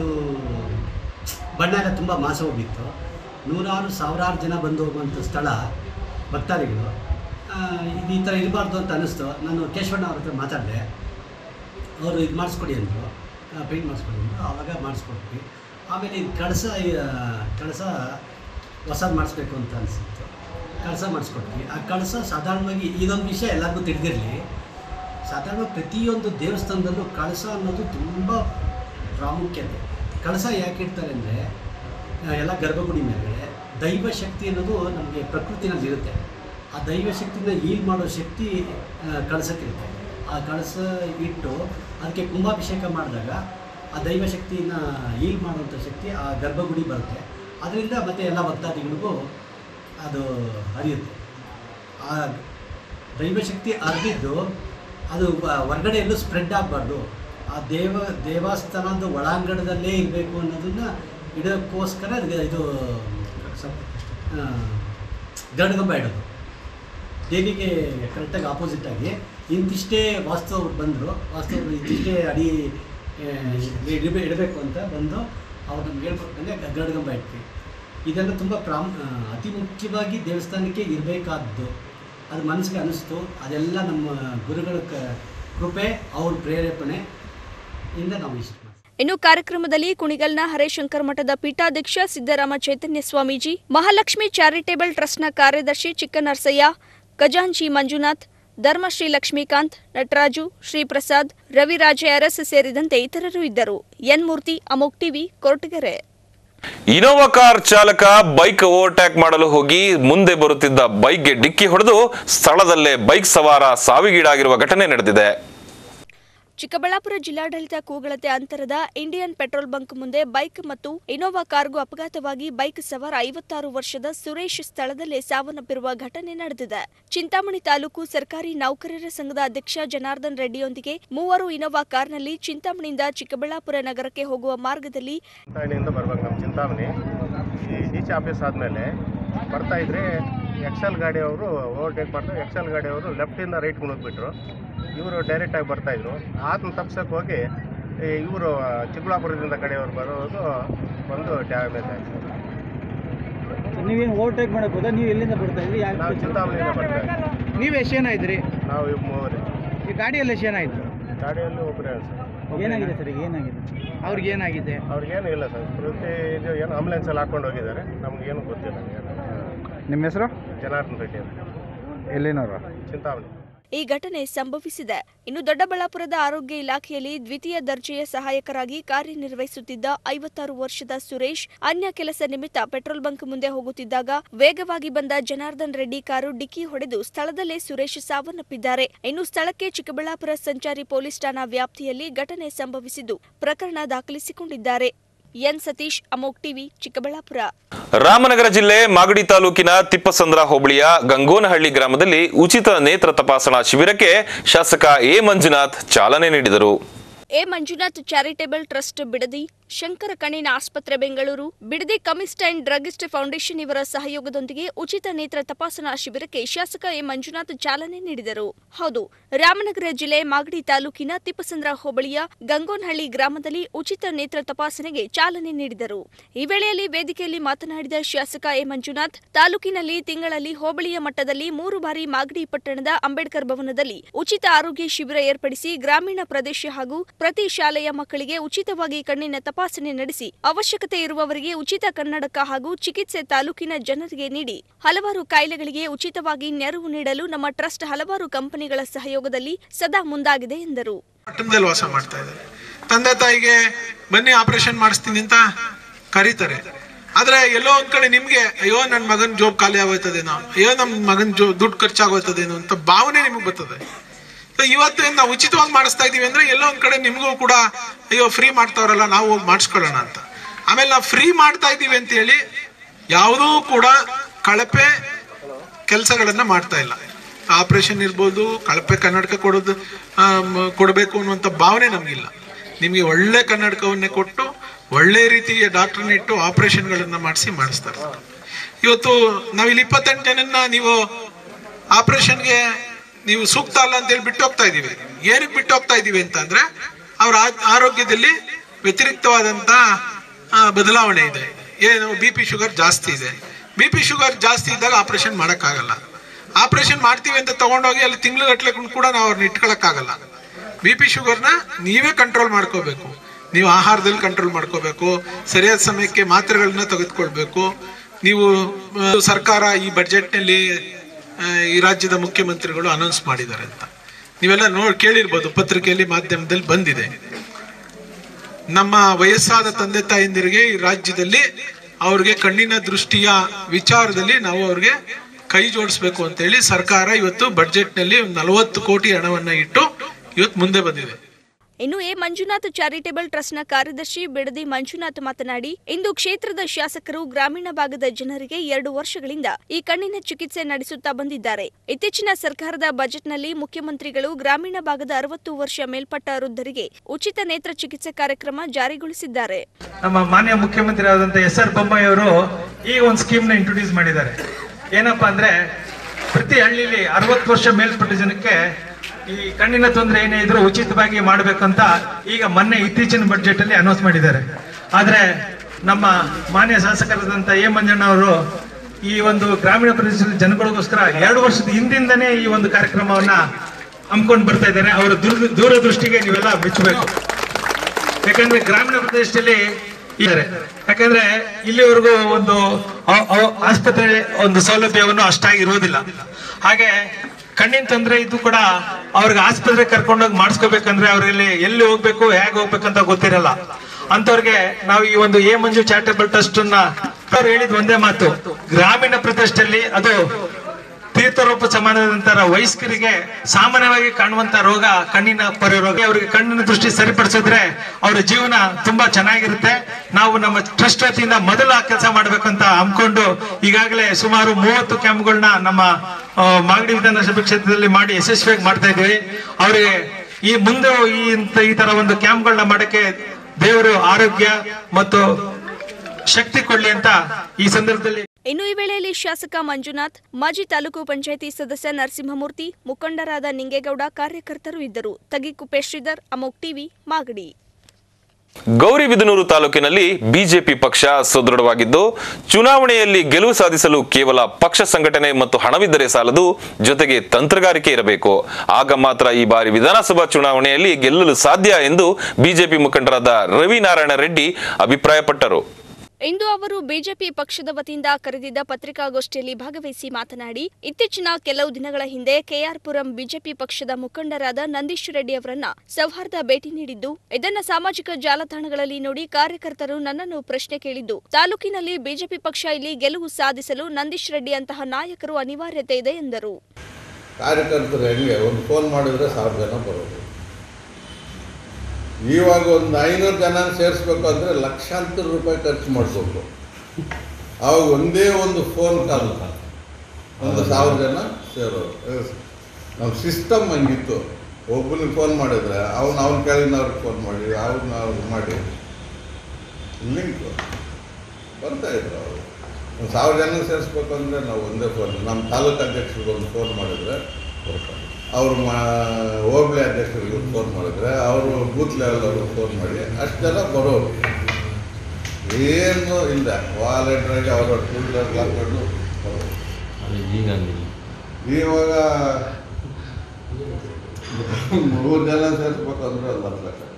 ಬಣ್ಣ ಎಲ್ಲ ತುಂಬ ಮಾಸ ಹೋಗಿತ್ತು ನೂರಾರು ಸಾವಿರಾರು ಜನ ಬಂದು ಹೋಗುವಂಥ ಸ್ಥಳ ಭಕ್ತಾದಿಗಳು ಆ, ಇದು ಈ ಥರ ಇರಬಾರ್ದು ಅಂತ ಅನ್ನಿಸ್ತು ನಾನು ಕೇಶವಣ್ಣ ಅವ್ರ ಹತ್ರ ಮಾತಾಡಿದೆ ಅವರು ಇದು ಮಾಡಿಸ್ಕೊಡಿ ಅಂದರು ಪೇಂಟ್ ಮಾಡಿಸ್ಕೊಡಿ ಅಂದರು ಆವಾಗ ಮಾಡಿಸ್ಕೊಟ್ವಿ ಆಮೇಲೆ ಇದು ಕಳಸ ಆ, ಕಳಸ ಹೊಸದು ಮಾಡಿಸ್ಬೇಕು ಅಂತ ಅನಿಸಿತ್ತು ಕಳಸ ಮಾಡಿಸ್ಕೊಟ್ವಿ ಆ ಕಳಸ ಸಾಧಾರಣವಾಗಿ ಇದೊಂದು ವಿಷಯ ಎಲ್ಲರಿಗೂ ತಿಳಿದಿರಲಿ ಸಾಧಾರಣ ಪ್ರತಿಯೊಂದು ದೇವಸ್ಥಾನದಲ್ಲೂ ಕಳಸ ಅನ್ನೋದು ತುಂಬ ಪ್ರಾಮುಖ್ಯತೆ ಕಳಸ ಯಾಕೆ ಇಡ್ತಾರೆ ಅಂದರೆ ಎಲ್ಲ ಗರ್ಭಗುಡಿ ಮೇಲ್ಗಡೆ ದೈವ ಶಕ್ತಿ ಅನ್ನೋದು ನಮಗೆ ಪ್ರಕೃತಿನಲ್ಲಿರುತ್ತೆ ಆ ದೈವ ಶಕ್ತಿನ ಈಲ್ ಮಾಡೋ ಶಕ್ತಿ ಆ, ಕಳಸಕ್ಕಿರುತ್ತೆ ಆ ಕಳಸ ಇಟ್ಟು ಅದಕ್ಕೆ ಕುಂಭಾಭಿಷೇಕ ಮಾಡಿದಾಗ ಆ ದೈವ ಶಕ್ತಿನ ಈಲ್ ಮಾಡುವಂಥ ಶಕ್ತಿ ಆ ಗರ್ಭಗುಡಿ ಬರುತ್ತೆ ಅದರಿಂದ ಮತ್ತೆ ಎಲ್ಲ ಭಕ್ತಾದಿಗಳಿಗೂ ಅದು ಹರಿಯುತ್ತೆ ಆ ದೈವಶಕ್ತಿ ಹರಿದಿದ್ದು ಅದು ಬ- ಹೊರ್ಗಡೆ ಎಲ್ಲೂ ಸ್ಪ್ರೆಡ್ ಆಗಬಾರ್ದು ಆ ದೇವ ದೇವಸ್ಥಾನದ ಒಳಾಂಗಣದಲ್ಲೇ ಇರಬೇಕು ಅನ್ನೋದನ್ನ ಇಡೋಕ್ಕೋಸ್ಕರ ಇದು- ಇದು ಆ, ಗರುಡಗಂಬ ಇಡೋದು ದೇವಿಗೆ ಕರೆಕ್ಟಾಗಿ ಆಪೋಸಿಟ್ ಆಗಿ ಇಂತಿಷ್ಟೇ ವಾಸ್ತು ಅವ್ರು ಬಂದರು ವಾಸ್ತು ಅವ್ರು ಇಂತಿಷ್ಟೇ ಅಡಿ ಆ, ಇಡಬೇ ಇಡಬೇಕು ಅಂತ ಬಂದು ಅವ್ರು ನಮ್ಗೆ ಹೇಳ್ಕೊಟ್ಟಂಗೆ ಗರುಡಗಂಬ ಇಟ್ವಿ ಇದೆಲ್ಲ ತುಂಬ ಪ್ರಾಮ್ ಆ, ಅತಿ ಮುಖ್ಯವಾಗಿ ದೇವಸ್ಥಾನಕ್ಕೆ ಇರಬೇಕಾದ್ದು ಅದು ಮನಸ್ಸಿಗೆ ಅನ್ನಿಸ್ತು ಅದೆಲ್ಲ ನಮ್ಮ ಗುರುಗಳ ಕ- ಕೃಪೆ ಅವ್ರ ಪ್ರೇರೇಪಣೆ ಇಂದ ನಾವು ಇಷ್ಟು ಮಾಡ್ತೀವಿ. ಇನ್ನು ಕಾರ್ಯಕ್ರಮದಲ್ಲಿ ಕುಣಿಗಲ್ನ ಹರೇಶಂಕರ್ ಮಠದ ಪೀಠಾಧ್ಯಕ್ಷ ಸಿದ್ದರಾಮ ಚೈತನ್ಯ ಸ್ವಾಮೀಜಿ ಮಹಾಲಕ್ಷ್ಮಿ ಚಾರಿಟೇಬಲ್ ಟ್ರಸ್ಟ್ನ ಕಾರ್ಯದರ್ಶಿ ಚಿಕ್ಕನರಸಯ್ಯ ಖಜಾಂಚಿ ಮಂಜುನಾಥ್ ಧರ್ಮಶ್ರೀ ಲಕ್ಷ್ಮೀಕಾಂತ್ ನಟರಾಜು ಶ್ರೀಪ್ರಸಾದ್ ರವಿರಾಜ ಅರಸ್ ಸೇರಿದಂತೆ ಇತರರು ಇದ್ದರು N Murthy Amogh TV Koratagere Innova car ಚಾಲಕ ಬೈಕ್ ಓವರ್ಟ್ಯಾಕ್ ಮಾಡಲು ಹೋಗಿ ಮುಂದೆ ಬರುತ್ತಿದ್ದ ಬೈಕ್ಗೆ ಡಿಕ್ಕಿ ಹೊಡೆದು ಸ್ಥಳದಲ್ಲೇ ಬೈಕ್ ಸವಾರ ಸಾವಿಗೀಡಾಗಿರುವ ಘಟನೆ ನಡೆದಿದೆ ಚಿಕ್ಕಬಳ್ಳಾಪುರ ಜಿಲ್ಲಾಡಳಿತ ಕೂಗಳತೆ ಅಂತರದ ಇಂಡಿಯನ್ ಪೆಟ್ರೋಲ್ ಬಂಕ್ ಮುಂದೆ ಬೈಕ್ ಮತ್ತು ಇನೋವಾ ಕಾರ್ಗೂ ಅಪಘಾತವಾಗಿ ಬೈಕ್ ಸವಾರ ಐವತ್ತಾರು ವರ್ಷದ ಸುರೇಶ್ ಸ್ಥಳದಲ್ಲೇ ಸಾವನ್ನಪ್ಪಿರುವ ಘಟನೆ ನಡೆದಿದೆ ಚಿಂತಾಮಣಿ ತಾಲೂಕು ಸರ್ಕಾರಿ ನೌಕರರ ಸಂಘದ ಅಧ್ಯಕ್ಷ ಜನಾರ್ದನ್ ರೆಡ್ಡಿಯೊಂದಿಗೆ ಮೂವರು ಇನೋವಾ ಕಾರ್ನಲ್ಲಿ ಚಿಂತಾಮಣಿಯಿಂದ ಚಿಕ್ಕಬಳ್ಳಾಪುರ ನಗರಕ್ಕೆ ಹೋಗುವ ಮಾರ್ಗದಲ್ಲಿ ಚಿಂತಾಮಣಿಯಿಂದ ಬರ್ಬೇಕು ನಮ್ಮ ಚಿಂತಾಮಣಿ ಈ ಡಿ ಸಿ ಆಫೀಸ್ ಆದಮೇಲೆ ಬರ್ತಾ ಇದ್ರೆ ಎಕ್ಸೆಲ್ ಗಾಡಿಯವರು ಓವರ್ಟೇಕ್ ಮಾಡ್ತಾರೆ ಎಕ್ಸೆಲ್ ಗಾಡಿಯವರು ಲೆಫ್ಟಿಂದ ರೈಟ್ ಮುಳುಗ್ಬಿಟ್ರು ಇವರು ಡೈರೆಕ್ಟಾಗಿ ಬರ್ತಾಯಿದ್ರು ಆತನ ತಪ್ಸಕ್ಕೆ ಹೋಗಿ ಇವರು ಚಿಕ್ಕಬಳ್ಳಾಪುರದಿಂದ ಕಡೆಯವರು ಬರೋದು ಒಂದು ಡ್ಯಾಮೇಜ್ ಆಯಿತು ನೀವೇನು ಓವರ್ಟೇಕ್ ಮಾಡಕ್ ಹೋದ ನೀವು ಎಲ್ಲಿಂದ ಬರ್ತಾ ಇದ್ರಿ ನಾವು ಚಿಂತಾಮಣಿಯಿಂದ ಬರ್ತಾ ಇದ್ವಿ ನೀವು ಎಷ್ಟು ಜನ ಇದ್ರಿ ನಾವು ಇವ್ ಮೂವರು ಈ ಗಾಡಿಯಲ್ಲಿ ಎಷ್ಟು ಜನ ಇದ್ರು ಗಾಡಿಯಲ್ಲಿ ಒಬ್ಬರೇ ಸರ್ ಏನಾಗಿದೆ ಸರ್ ಈಗ ಏನಾಗಿದೆ ಅವ್ರಿಗೆ ಏನಾಗಿದೆ ಅವ್ರಿಗೇನು ಇಲ್ಲ ಸರ್ ಪ್ರತಿ ಇದು ಏನು ಆಂಬುಲೆನ್ಸಲ್ಲಿ ಹಾಕೊಂಡು ಹೋಗಿದ್ದಾರೆ ನಮಗೇನು ಗೊತ್ತಿಲ್ಲ ಏನು ನಿಮ್ಮ ಹೆಸರು ಜನಾರ್ದನ್ ರೆಡ್ಡಿ ಅಂತ ಎಲ್ಲಿನವರು ಚಿಂತಾಮಣಿ ಈ ಘಟನೆ ಸಂಭವಿಸಿದೆ ಇನ್ನು ದೊಡ್ಡಬಳ್ಳಾಪುರದ ಆರೋಗ್ಯ ಇಲಾಖೆಯಲ್ಲಿ ದ್ವಿತೀಯ ದರ್ಜೆಯ ಸಹಾಯಕರಾಗಿ ಕಾರ್ಯನಿರ್ವಹಿಸುತ್ತಿದ್ದ ಐವತ್ತಾರು ವರ್ಷದ ಸುರೇಶ್ ಅನ್ಯ ಕೆಲಸ ನಿಮಿತ್ತ ಪೆಟ್ರೋಲ್ ಬಂಕ್ ಮುಂದೆ ಹೋಗುತ್ತಿದ್ದಾಗ ವೇಗವಾಗಿ ಬಂದ ಜನಾರ್ದನ್ ರೆಡ್ಡಿ ಕಾರು ಡಿಕ್ಕಿ ಹೊಡೆದು ಸ್ಥಳದಲ್ಲೇ ಸುರೇಶ್ ಸಾವನ್ನಪ್ಪಿದ್ದಾರೆ ಇನ್ನು ಸ್ಥಳಕ್ಕೆ ಚಿಕ್ಕಬಳ್ಳಾಪುರ ಸಂಚಾರಿ ಪೊಲೀಸ್ ಠಾಣಾ ವ್ಯಾಪ್ತಿಯಲ್ಲಿ ಘಟನೆ ಸಂಭವಿಸಿದ್ದು ಪ್ರಕರಣ ದಾಖಲಿಸಿಕೊಂಡಿದ್ದಾರೆ ಎನ್ ಸತೀಶ್ ಅಮೋಕ್ ಟಿವಿ ಚಿಕ್ಕಬಳ್ಳಾಪುರ ರಾಮನಗರ ಜಿಲ್ಲೆ ಮಾಗಡಿ ತಾಲೂಕಿನ ತಿಪ್ಪಸಂದ್ರ ಹೋಬಳಿಯ ಗಂಗೋನಹಳ್ಳಿ ಗ್ರಾಮದಲ್ಲಿ ಉಚಿತ ನೇತ್ರ ತಪಾಸಣಾ ಶಿಬಿರಕ್ಕೆ ಶಾಸಕ ಎ ಮಂಜುನಾಥ್ ಚಾಲನೆ ನೀಡಿದರು A Manjunath charitable trust Bidadi Shankara ಕಣ್ಣಿನ ಆಸ್ಪತ್ರೆ Bengaluru Bidadi chemist and druggist foundation ಇವರ ಸಹಯೋಗದೊಂದಿಗೆ ಉಚಿತ ನೇತ್ರ ತಪಾಸಣಾ ಶಿಬಿರಕ್ಕೆ ಶಾಸಕ ಎ ಮಂಜುನಾಥ್ ಚಾಲನೆ ನೀಡಿದರು ಹೌದು ರಾಮನಗರ ಜಿಲ್ಲೆ ಮಾಗಡಿ ತಾಲೂಕಿನ ತಿಪ್ಪಸಂದ್ರ ಹೋಬಳಿಯ ಗಂಗೋನಹಳ್ಳಿ ಗ್ರಾಮದಲ್ಲಿ ಉಚಿತ ನೇತ್ರ ತಪಾಸಣೆಗೆ ಚಾಲನೆ ನೀಡಿದರು ಈ ವೇಳೆಯಲ್ಲಿ ವೇದಿಕೆಯಲ್ಲಿ ಮಾತನಾಡಿದ ಶಾಸಕ ಎ ಮಂಜುನಾಥ್ ತಾಲೂಕಿನಲ್ಲಿ ತಿಂಗಳಲ್ಲಿ ಹೋಬಳಿಯ ಮಟ್ಟದಲ್ಲಿ ಮೂರು ಬಾರಿ ಮಾಗಡಿ ಪಟ್ಟಣದ ಅಂಬೇಡ್ಕರ್ ಭವನದಲ್ಲಿ ಉಚಿತ ಆರೋಗ್ಯ ಶಿಬಿರ ಏರ್ಪಡಿಸಿ ಗ್ರಾಮೀಣ ಪ್ರದೇಶ ಹಾಗೂ ಪ್ರತಿ ಶಾಲೆಯ ಮಕ್ಕಳಿಗೆ ಉಚಿತವಾಗಿ ಕಣ್ಣಿನ ತಪಾಸಣೆ ನಡೆಸಿ ಅವಶ್ಯಕತೆ ಇರುವವರಿಗೆ ಉಚಿತ ಕನ್ನಡಕ ಹಾಗೂ ಚಿಕಿತ್ಸೆ ತಾಲೂಕಿನ ಜನರಿಗೆ ನೀಡಿ ಹಲವಾರು ಕಾಯಿಲೆಗಳಿಗೆ ಉಚಿತವಾಗಿ ನೆರವು ನೀಡಲು ನಮ್ಮ ಟ್ರಸ್ಟ್ ಹಲವಾರು ಕಂಪನಿಗಳ ಸಹಯೋಗದಲ್ಲಿ ಸದಾ ಮುಂದಾಗಿದೆ ಎಂದರು ಪಟ್ಟಣದಲ್ಲಿ ವಾಸ ಮಾಡ್ತಾ ಇದ್ದಾರೆ ತಂದೆ ತಾಯಿಗೆ ಬನ್ನಿ ಆಪರೇಷನ್ ಮಾಡಿಸ್ತೀನಿ ಅಂತ ಕರೀತಾರೆ ಆದ್ರೆ ಎಲ್ಲೋ ಒಂದ್ ಕಡೆ ನಿಮ್ಗೆ ಅಯ್ಯೋ ನನ್ನ ಮಗನ್ ಜೋಬ್ ಖಾಲಿ ಆಗೋಯ್ತದೇನೋ ಅಯ್ಯೋ ನಮ್ಮ ಮಗನ್ ಜೋ ದುಡ್ಡು ಖರ್ಚಾಗೋಯ್ತದೇನೋ ಅಂತ ಭಾವನೆ ನಿಮಗೆ ಬರ್ತದೆ So ಇವತ್ತು ಏನ್ ನಾವು ಉಚಿತವಾಗಿ ಮಾಡಿಸ್ತಾ ಇದೀವಿ ಅಂದ್ರೆ ಎಲ್ಲೋ ಒಂದ್ ಕಡೆ ನಿಮ್ಗೂ ಕೂಡ ಅಯ್ಯೋ ಫ್ರೀ ಮಾಡ್ತಾವ್ರಲ್ಲ ನಾವು ಹೋಗಿ ಮಾಡಿಸ್ಕೊಳ್ಳೋಣ ಅಂತ ಆಮೇಲೆ ನಾವು ಫ್ರೀ ಮಾಡ್ತಾ ಇದೀವಿ ಅಂತ ಹೇಳಿ ಯಾವುದೂ ಕೂಡ ಕಳಪೆ ಕೆಲಸಗಳನ್ನ ಮಾಡ್ತಾ ಇಲ್ಲ ಆಪರೇಷನ್ ಇರ್ಬೋದು ಕಳಪೆ ಕನ್ನಡಕ ಕೊಡೋದು ಆಮ್, ಕೊಡಬೇಕು ಅನ್ನುವಂಥ ಭಾವನೆ ನಮಗಿಲ್ಲ ನಿಮಗೆ ಒಳ್ಳೆ ಕನ್ನಡಕವನ್ನೇ ಕೊಟ್ಟು ಒಳ್ಳೆ ರೀತಿಯ ಡಾಕ್ಟರ್ನ ಇಟ್ಟು ಆಪರೇಷನ್ಗಳನ್ನ ಮಾಡಿಸಿ ಮಾಡಿಸ್ತಾರೆ ಇವತ್ತು ನಾವಿಲ್ಲಿ ಇಪ್ಪತ್ತೆಂಟು ಜನನ್ನ ನೀವು ಆಪರೇಷನ್ಗೆ ನೀವು ಸೂಕ್ತ ಅಲ್ಲ ಅಂತ ಹೇಳಿ ಬಿಟ್ಟು ಹೋಗ್ತಾ ಇದೀವಿ ಏನಕ್ಕೆ ಬಿಟ್ಟು ಹೋಗ್ತಾ ಇದೀವಿ ಅಂತಂದ್ರೆ ಅವ್ರ ಆ- ಆರೋಗ್ಯದಲ್ಲಿ ವ್ಯತಿರಿಕ್ತವಾದಂತ ಆ, ಬದಲಾವಣೆ ಇದೆ ಏನು ಬಿ ಪಿ ಶುಗರ್ ಜಾಸ್ತಿ ಇದೆ ಬಿ ಪಿ ಶುಗರ್ ಜಾಸ್ತಿ ಇದ್ದಾಗ ಆಪರೇಷನ್ ಮಾಡೋಕ್ಕಾಗಲ್ಲ ಆಪರೇಷನ್ ಮಾಡ್ತೀವಿ ಅಂತ ತಗೊಂಡೋಗಿ ಅಲ್ಲಿ ತಿಂಗ್ಳುಗಟ್ಲೆ ಕೂಡ ನಾವು ಅವ್ರನ್ನ ಇಟ್ಕೊಳಕ್ಕಾಗಲ್ಲ ಬಿ ಪಿ ಶುಗರ್ನ ನೀವೇ ಕಂಟ್ರೋಲ್ ಮಾಡ್ಕೋಬೇಕು ನೀವು ಆಹಾರದಲ್ಲಿ ಕಂಟ್ರೋಲ್ ಮಾಡ್ಕೋಬೇಕು ಸರಿಯಾದ ಸಮಯಕ್ಕೆ ಮಾತ್ರೆಗಳನ್ನ ತೆಗೆದುಕೊಳ್ಬೇಕು ನೀವು ಆ, ಸರ್ಕಾರ ಈ ಬಡ್ಜೆಟ್ನಲ್ಲಿ ಆ, ಈ ರಾಜ್ಯದ ಮುಖ್ಯಮಂತ್ರಿಗಳು ಅನೌನ್ಸ್ ಮಾಡಿದ್ದಾರೆ ಅಂತ ನೀವೆಲ್ಲ ನೋಡಿ ಕೇಳಿರ್ಬೋದು ಪತ್ರಿಕೆಯಲ್ಲಿ ಮಾಧ್ಯಮದಲ್ಲಿ ಬಂದಿದೆ ನಮ್ಮ ವಯಸ್ಸಾದ ತಂದೆ ತಾಯಂದಿರಿಗೆ ಈ ರಾಜ್ಯದಲ್ಲಿ ಅವ್ರಿಗೆ ಕಣ್ಣಿನ ದೃಷ್ಟಿಯ ವಿಚಾರದಲ್ಲಿ ನಾವು ಅವ್ರಿಗೆ ಕೈ ಜೋಡಿಸ್ಬೇಕು ಅಂತ ಹೇಳಿ ಸರ್ಕಾರ ಇವತ್ತು ಬಡ್ಜೆಟ್ನಲ್ಲಿ ಒಂದು ನಲವತ್ತು ಕೋಟಿ ಹಣವನ್ನ ಇಟ್ಟು ಇವತ್ತು ಮುಂದೆ ಬಂದಿದೆ ಇನ್ನು ಎ ಮಂಜುನಾಥ್ ಚಾರಿಟೇಬಲ್ ಟ್ರಸ್ಟ್ನ ಕಾರ್ಯದರ್ಶಿ ಬಿಡದಿ ಮಂಜುನಾಥ್ ಮಾತನಾಡಿ ಇಂದು ಕ್ಷೇತ್ರದ ಶಾಸಕರು ಗ್ರಾಮೀಣ ಭಾಗದ ಜನರಿಗೆ ಎರಡು ವರ್ಷಗಳಿಂದ ಈ ಕಣ್ಣಿನ ಚಿಕಿತ್ಸೆ ನಡೆಸುತ್ತಾ ಬಂದಿದ್ದಾರೆ ಇತ್ತೀಚಿನ ಸರ್ಕಾರದ ಬಜೆಟ್ನಲ್ಲಿ ಮುಖ್ಯಮಂತ್ರಿಗಳು ಗ್ರಾಮೀಣ ಭಾಗದ ಅರವತ್ತು ವರ್ಷ ಮೇಲ್ಪಟ್ಟ ವೃದ್ಧರಿಗೆ ಉಚಿತ ನೇತ್ರ ಚಿಕಿತ್ಸೆ ಕಾರ್ಯಕ್ರಮ ಜಾರಿಗೊಳಿಸಿದ್ದಾರೆ ನಮ್ಮ ಮಾನ್ಯ ಮುಖ್ಯಮಂತ್ರಿ ಆದಂತ ಎಸ್ ಆರ್ ಬೊಮ್ಮಾಯಿ ಅವರು ಈಗ ಒಂದು ಸ್ಕೀಮ್ ನ ಇಂಟ್ರೊಡ್ಯೂಸ್ ಮಾಡಿದ್ದಾರೆ ಏನಪ್ಪಾ ಅಂದ್ರೆ ಪ್ರತಿ ಹಳ್ಳಿಲಿ ಅರವತ್ತು ವರ್ಷ ಮೇಲ್ಪಟ್ಟ ಜನಕ್ಕೆ ಈ ಕಣ್ಣಿನ ತೊಂದರೆ ಏನೇ ಇದ್ರೂ ಉಚಿತವಾಗಿ ಮಾಡ್ಬೇಕಂತ ಈಗ ಮೊನ್ನೆ ಇತ್ತೀಚಿನ ಬಡ್ಜೆಟ್ ಅಲ್ಲಿ ಅನೌನ್ಸ್ ಮಾಡಿದ್ದಾರೆ ಆದ್ರೆ ನಮ್ಮ ಮಾನ್ಯ ಶಾಸಕರಾದಂತ ಎ ಮಂಜಣ್ಣ ಅವರು ಈ ಒಂದು ಗ್ರಾಮೀಣ ಪ್ರದೇಶದ ಜನಗಳಿಗೋಸ್ಕರ ಎರಡು ವರ್ಷದ ಹಿಂದಿಂದನೇ ಈ ಒಂದು ಕಾರ್ಯಕ್ರಮವನ್ನ ಹಮ್ಮಿಕೊಂಡು ಬರ್ತಾ ಇದ್ದಾರೆ ಅವರ ದೂರ ದೂರದೃಷ್ಟಿಗೆ ನೀವೆಲ್ಲ ಮೆಚ್ಚಬೇಕು ಯಾಕಂದ್ರೆ ಗ್ರಾಮೀಣ ಪ್ರದೇಶದಲ್ಲಿ ಇದ್ದಾರೆ ಯಾಕಂದ್ರೆ ಇಲ್ಲಿವರೆಗೂ ಒಂದು ಆ- ಆ- ಆಸ್ಪತ್ರೆ ಒಂದು ಸೌಲಭ್ಯವನ್ನು ಅಷ್ಟಾಗಿ ಇರುವುದಿಲ್ಲ ಹಾಗೆ ಕಣ್ಣಿನ ತೊಂದರೆ ಇದ್ದು ಕೂಡ ಅವ್ರಿಗೆ ಆಸ್ಪತ್ರೆ ಕರ್ಕೊಂಡೋಗಿ ಮಾಡಿಸ್ಕೋಬೇಕಂದ್ರೆ ಅವ್ರಲ್ಲಿ ಎಲ್ಲಿ ಹೋಗ್ಬೇಕು ಹೇಗೆ ಹೋಗ್ಬೇಕಂತ ಗೊತ್ತಿರಲ್ಲ ಅಂತವ್ರಿಗೆ ನಾವು ಈ ಒಂದು ಎ ಮಂಜು ಚಾರಿಟಬಲ್ ಟ್ರಸ್ಟ್ ಅನ್ನ ಅವ್ರು ಹೇಳಿದ್ ಒಂದೇ ಮಾತು ಗ್ರಾಮೀಣ ಪ್ರದೇಶದಲ್ಲಿ ಅದು ತೀರ್ಥ ಸಮಾನದಂತರ ವಯಸ್ಕರಿಗೆ ಸಾಮಾನ್ಯವಾಗಿ ಕಾಣುವಂತ ರೋಗ ಕಣ್ಣಿನ ಪರಿರೋಗ ಅವರಿಗೆ ಕಣ್ಣಿನ ದೃಷ್ಟಿ ಸರಿಪಡಿಸಿದ್ರೆ ಅವರ ಜೀವನ ತುಂಬಾ ಚೆನ್ನಾಗಿರುತ್ತೆ ನಾವು ನಮ್ಮ ಟ್ರಸ್ಟ್ ವತಿಯಿಂದ ಮೊದಲ ಕೆಲಸ ಮಾಡ್ಬೇಕಂತ ಹಮ್ಮಿಕೊಂಡು ಈಗಾಗಲೇ ಸುಮಾರು ಮೂವತ್ತು ಕ್ಯಾಂಪ್ಗಳನ್ನ ನಮ್ಮ ಆ, ಮಾಗಡಿ ವಿಧಾನಸಭೆ ಕ್ಷೇತ್ರದಲ್ಲಿ ಮಾಡಿ ಯಶಸ್ವಿಯಾಗಿ ಮಾಡ್ತಾ ಇದ್ದೀವಿ ಅವರಿಗೆ ಈ ಮುಂದೆ ಈ ಇಂತ- ಈ ತರ ಒಂದು ಕ್ಯಾಂಪ್ಗಳನ್ನ ಮಾಡಕ್ಕೆ ದೇವರು ಆರೋಗ್ಯ ಮತ್ತು ಶಕ್ತಿ ಕೊಡ್ಲಿ ಅಂತ ಈ ಸಂದರ್ಭದಲ್ಲಿ ಇನ್ನು ಈ ವೇಳೆಯಲ್ಲಿ ಶಾಸಕ ಮಂಜುನಾಥ್ ಮಾಜಿ ತಾಲೂಕು ಪಂಚಾಯಿತಿ ಸದಸ್ಯ ನರಸಿಂಹಮೂರ್ತಿ ಮುಖಂಡರಾದ ನಿಂಗೇಗೌಡ ಕಾರ್ಯಕರ್ತರು ಇದ್ದರು ತಗಿಕುಪ್ಪೆ ಶ್ರೀಧರ್ ಅಮೋಕ್ ಟಿವಿ ಮಾಗಡಿ ಗೌರಿಬಿದನೂರು ತಾಲೂಕಿನಲ್ಲಿ ಬಿಜೆಪಿ ಪಕ್ಷ ಸುದೃಢವಾಗಿದ್ದು ಚುನಾವಣೆಯಲ್ಲಿ ಗೆಲುವು ಸಾಧಿಸಲು ಕೇವಲ ಪಕ್ಷ ಸಂಘಟನೆ ಮತ್ತು ಹಣವಿದ್ದರೆ ಸಾಲದು ಜೊತೆಗೆ ತಂತ್ರಗಾರಿಕೆ ಇರಬೇಕು ಆಗ ಮಾತ್ರ ಈ ಬಾರಿ ವಿಧಾನಸಭಾ ಚುನಾವಣೆಯಲ್ಲಿ ಗೆಲ್ಲಲು ಸಾಧ್ಯ ಎಂದು ಬಿಜೆಪಿ ಮುಖಂಡರಾದ ರವಿನಾರಾಯಣ ರೆಡ್ಡಿ ಅಭಿಪ್ರಾಯಪಟ್ಟರು ಇಂದು ಅವರು ಬಿಜೆಪಿ ಪಕ್ಷದ ವತಿಯಿಂದ ಕರೆದಿದ್ದ ಪತ್ರಿಕಾಗೋಷ್ಠಿಯಲ್ಲಿ ಭಾಗವಹಿಸಿ ಮಾತನಾಡಿ ಇತ್ತೀಚಿನ ಕೆಲವು ದಿನಗಳ ಹಿಂದೆ ಕೆಆರ್ಪುರಂ ಬಿಜೆಪಿ ಪಕ್ಷದ ಮುಖಂಡರಾದ ನಂದೀಶ್ ರೆಡ್ಡಿ ಅವರನ್ನ ಸೌಹಾರ್ದ ಭೇಟಿ ನೀಡಿದ್ದು ಇದನ್ನ ಸಾಮಾಜಿಕ ಜಾಲತಾಣಗಳಲ್ಲಿ ನೋಡಿ ಕಾರ್ಯಕರ್ತರು ನನ್ನನ್ನು ಪ್ರಶ್ನೆ ಕೇಳಿದ್ದು ತಾಲೂಕಿನಲ್ಲಿ ಬಿಜೆಪಿ ಪಕ್ಷ ಇಲ್ಲಿ ಗೆಲುವು ಸಾಧಿಸಲು ನಂದೀಶ್ ರೆಡ್ಡಿ ಅಂತಹ ನಾಯಕರು ಅನಿವಾರ್ಯತೆ ಇದೆ ಎಂದರು ಕಾರ್ಯಕರ್ತರು ಹೆಂಗೆ ಒಂದು ಫೋನ್ ಮಾಡಿದ್ರೆ ಸಾವಿರ ಜನ ಬರೋದು ಇವಾಗ ಒಂದು ಐನೂರು ಜನ ಸೇರಿಸ್ಬೇಕು ಅಂದರೆ ಲಕ್ಷಾಂತರ ರೂಪಾಯಿ ಖರ್ಚು ಮಾಡಬೇಕು ಅವಾಗ ಒಂದೇ ಒಂದು ಫೋನ್ ಕಾಲ್ ಒಂದು ಸಾವಿರ ಜನ ಸೇರೋರು ನಮ್ಮ ಸಿಸ್ಟಮ್ ಹಂಗಿತ್ತು ಒಬ್ಬನಿಗೆ ಫೋನ್ ಮಾಡಿದ್ರೆ ಅವ್ನು ಅವ್ನ ಕೆಳಗಿನವ್ರಿಗೆ ಫೋನ್ ಮಾಡಿ ಅವ್ರನ್ನ ಅವ್ರಿಗೆ ಮಾಡಿ ಲಿಂಕ್ ಬರ್ತಾ ಇದ್ರು ಅವರು ಒಂದು ಸಾವಿರ ಜನ ಸೇರಿಸ್ಬೇಕು ಅಂದರೆ ನಾವು ಒಂದೇ ಫೋನ್ ನಮ್ಮ ತಾಲೂಕು ಅಧ್ಯಕ್ಷರಿಗೆ ಒಂದು ಫೋನ್ ಮಾಡಿದರೆ ಬರ್ತಾರೆ ಅವ್ರ ಮಾ ಹೋಬಳಿ ಅಧ್ಯಕ್ಷರಿಗೆ ಫೋನ್ ಮಾಡಿದ್ರೆ ಅವರು ಬೂತ್ ಲೆವೆಲ್ ಅವ್ರಿಗೆ ಫೋನ್ ಮಾಡಿ ಅಷ್ಟು ಜನ ಬರೋರು ಏನು ಇಲ್ಲ ವಾಲೆಂಟ್ರಾಗಿ ಅವ್ರವ್ರ ಟೂಲರ್ ಹಾಕೊಂಡು ಬರೋರು ಇವಾಗ ಮೂರು ಜನ ಸೇರಿಸ್ಬೇಕು ಅಂದ್ರೆ ಒಂದು ಹತ್ತು ಲಕ್ಷ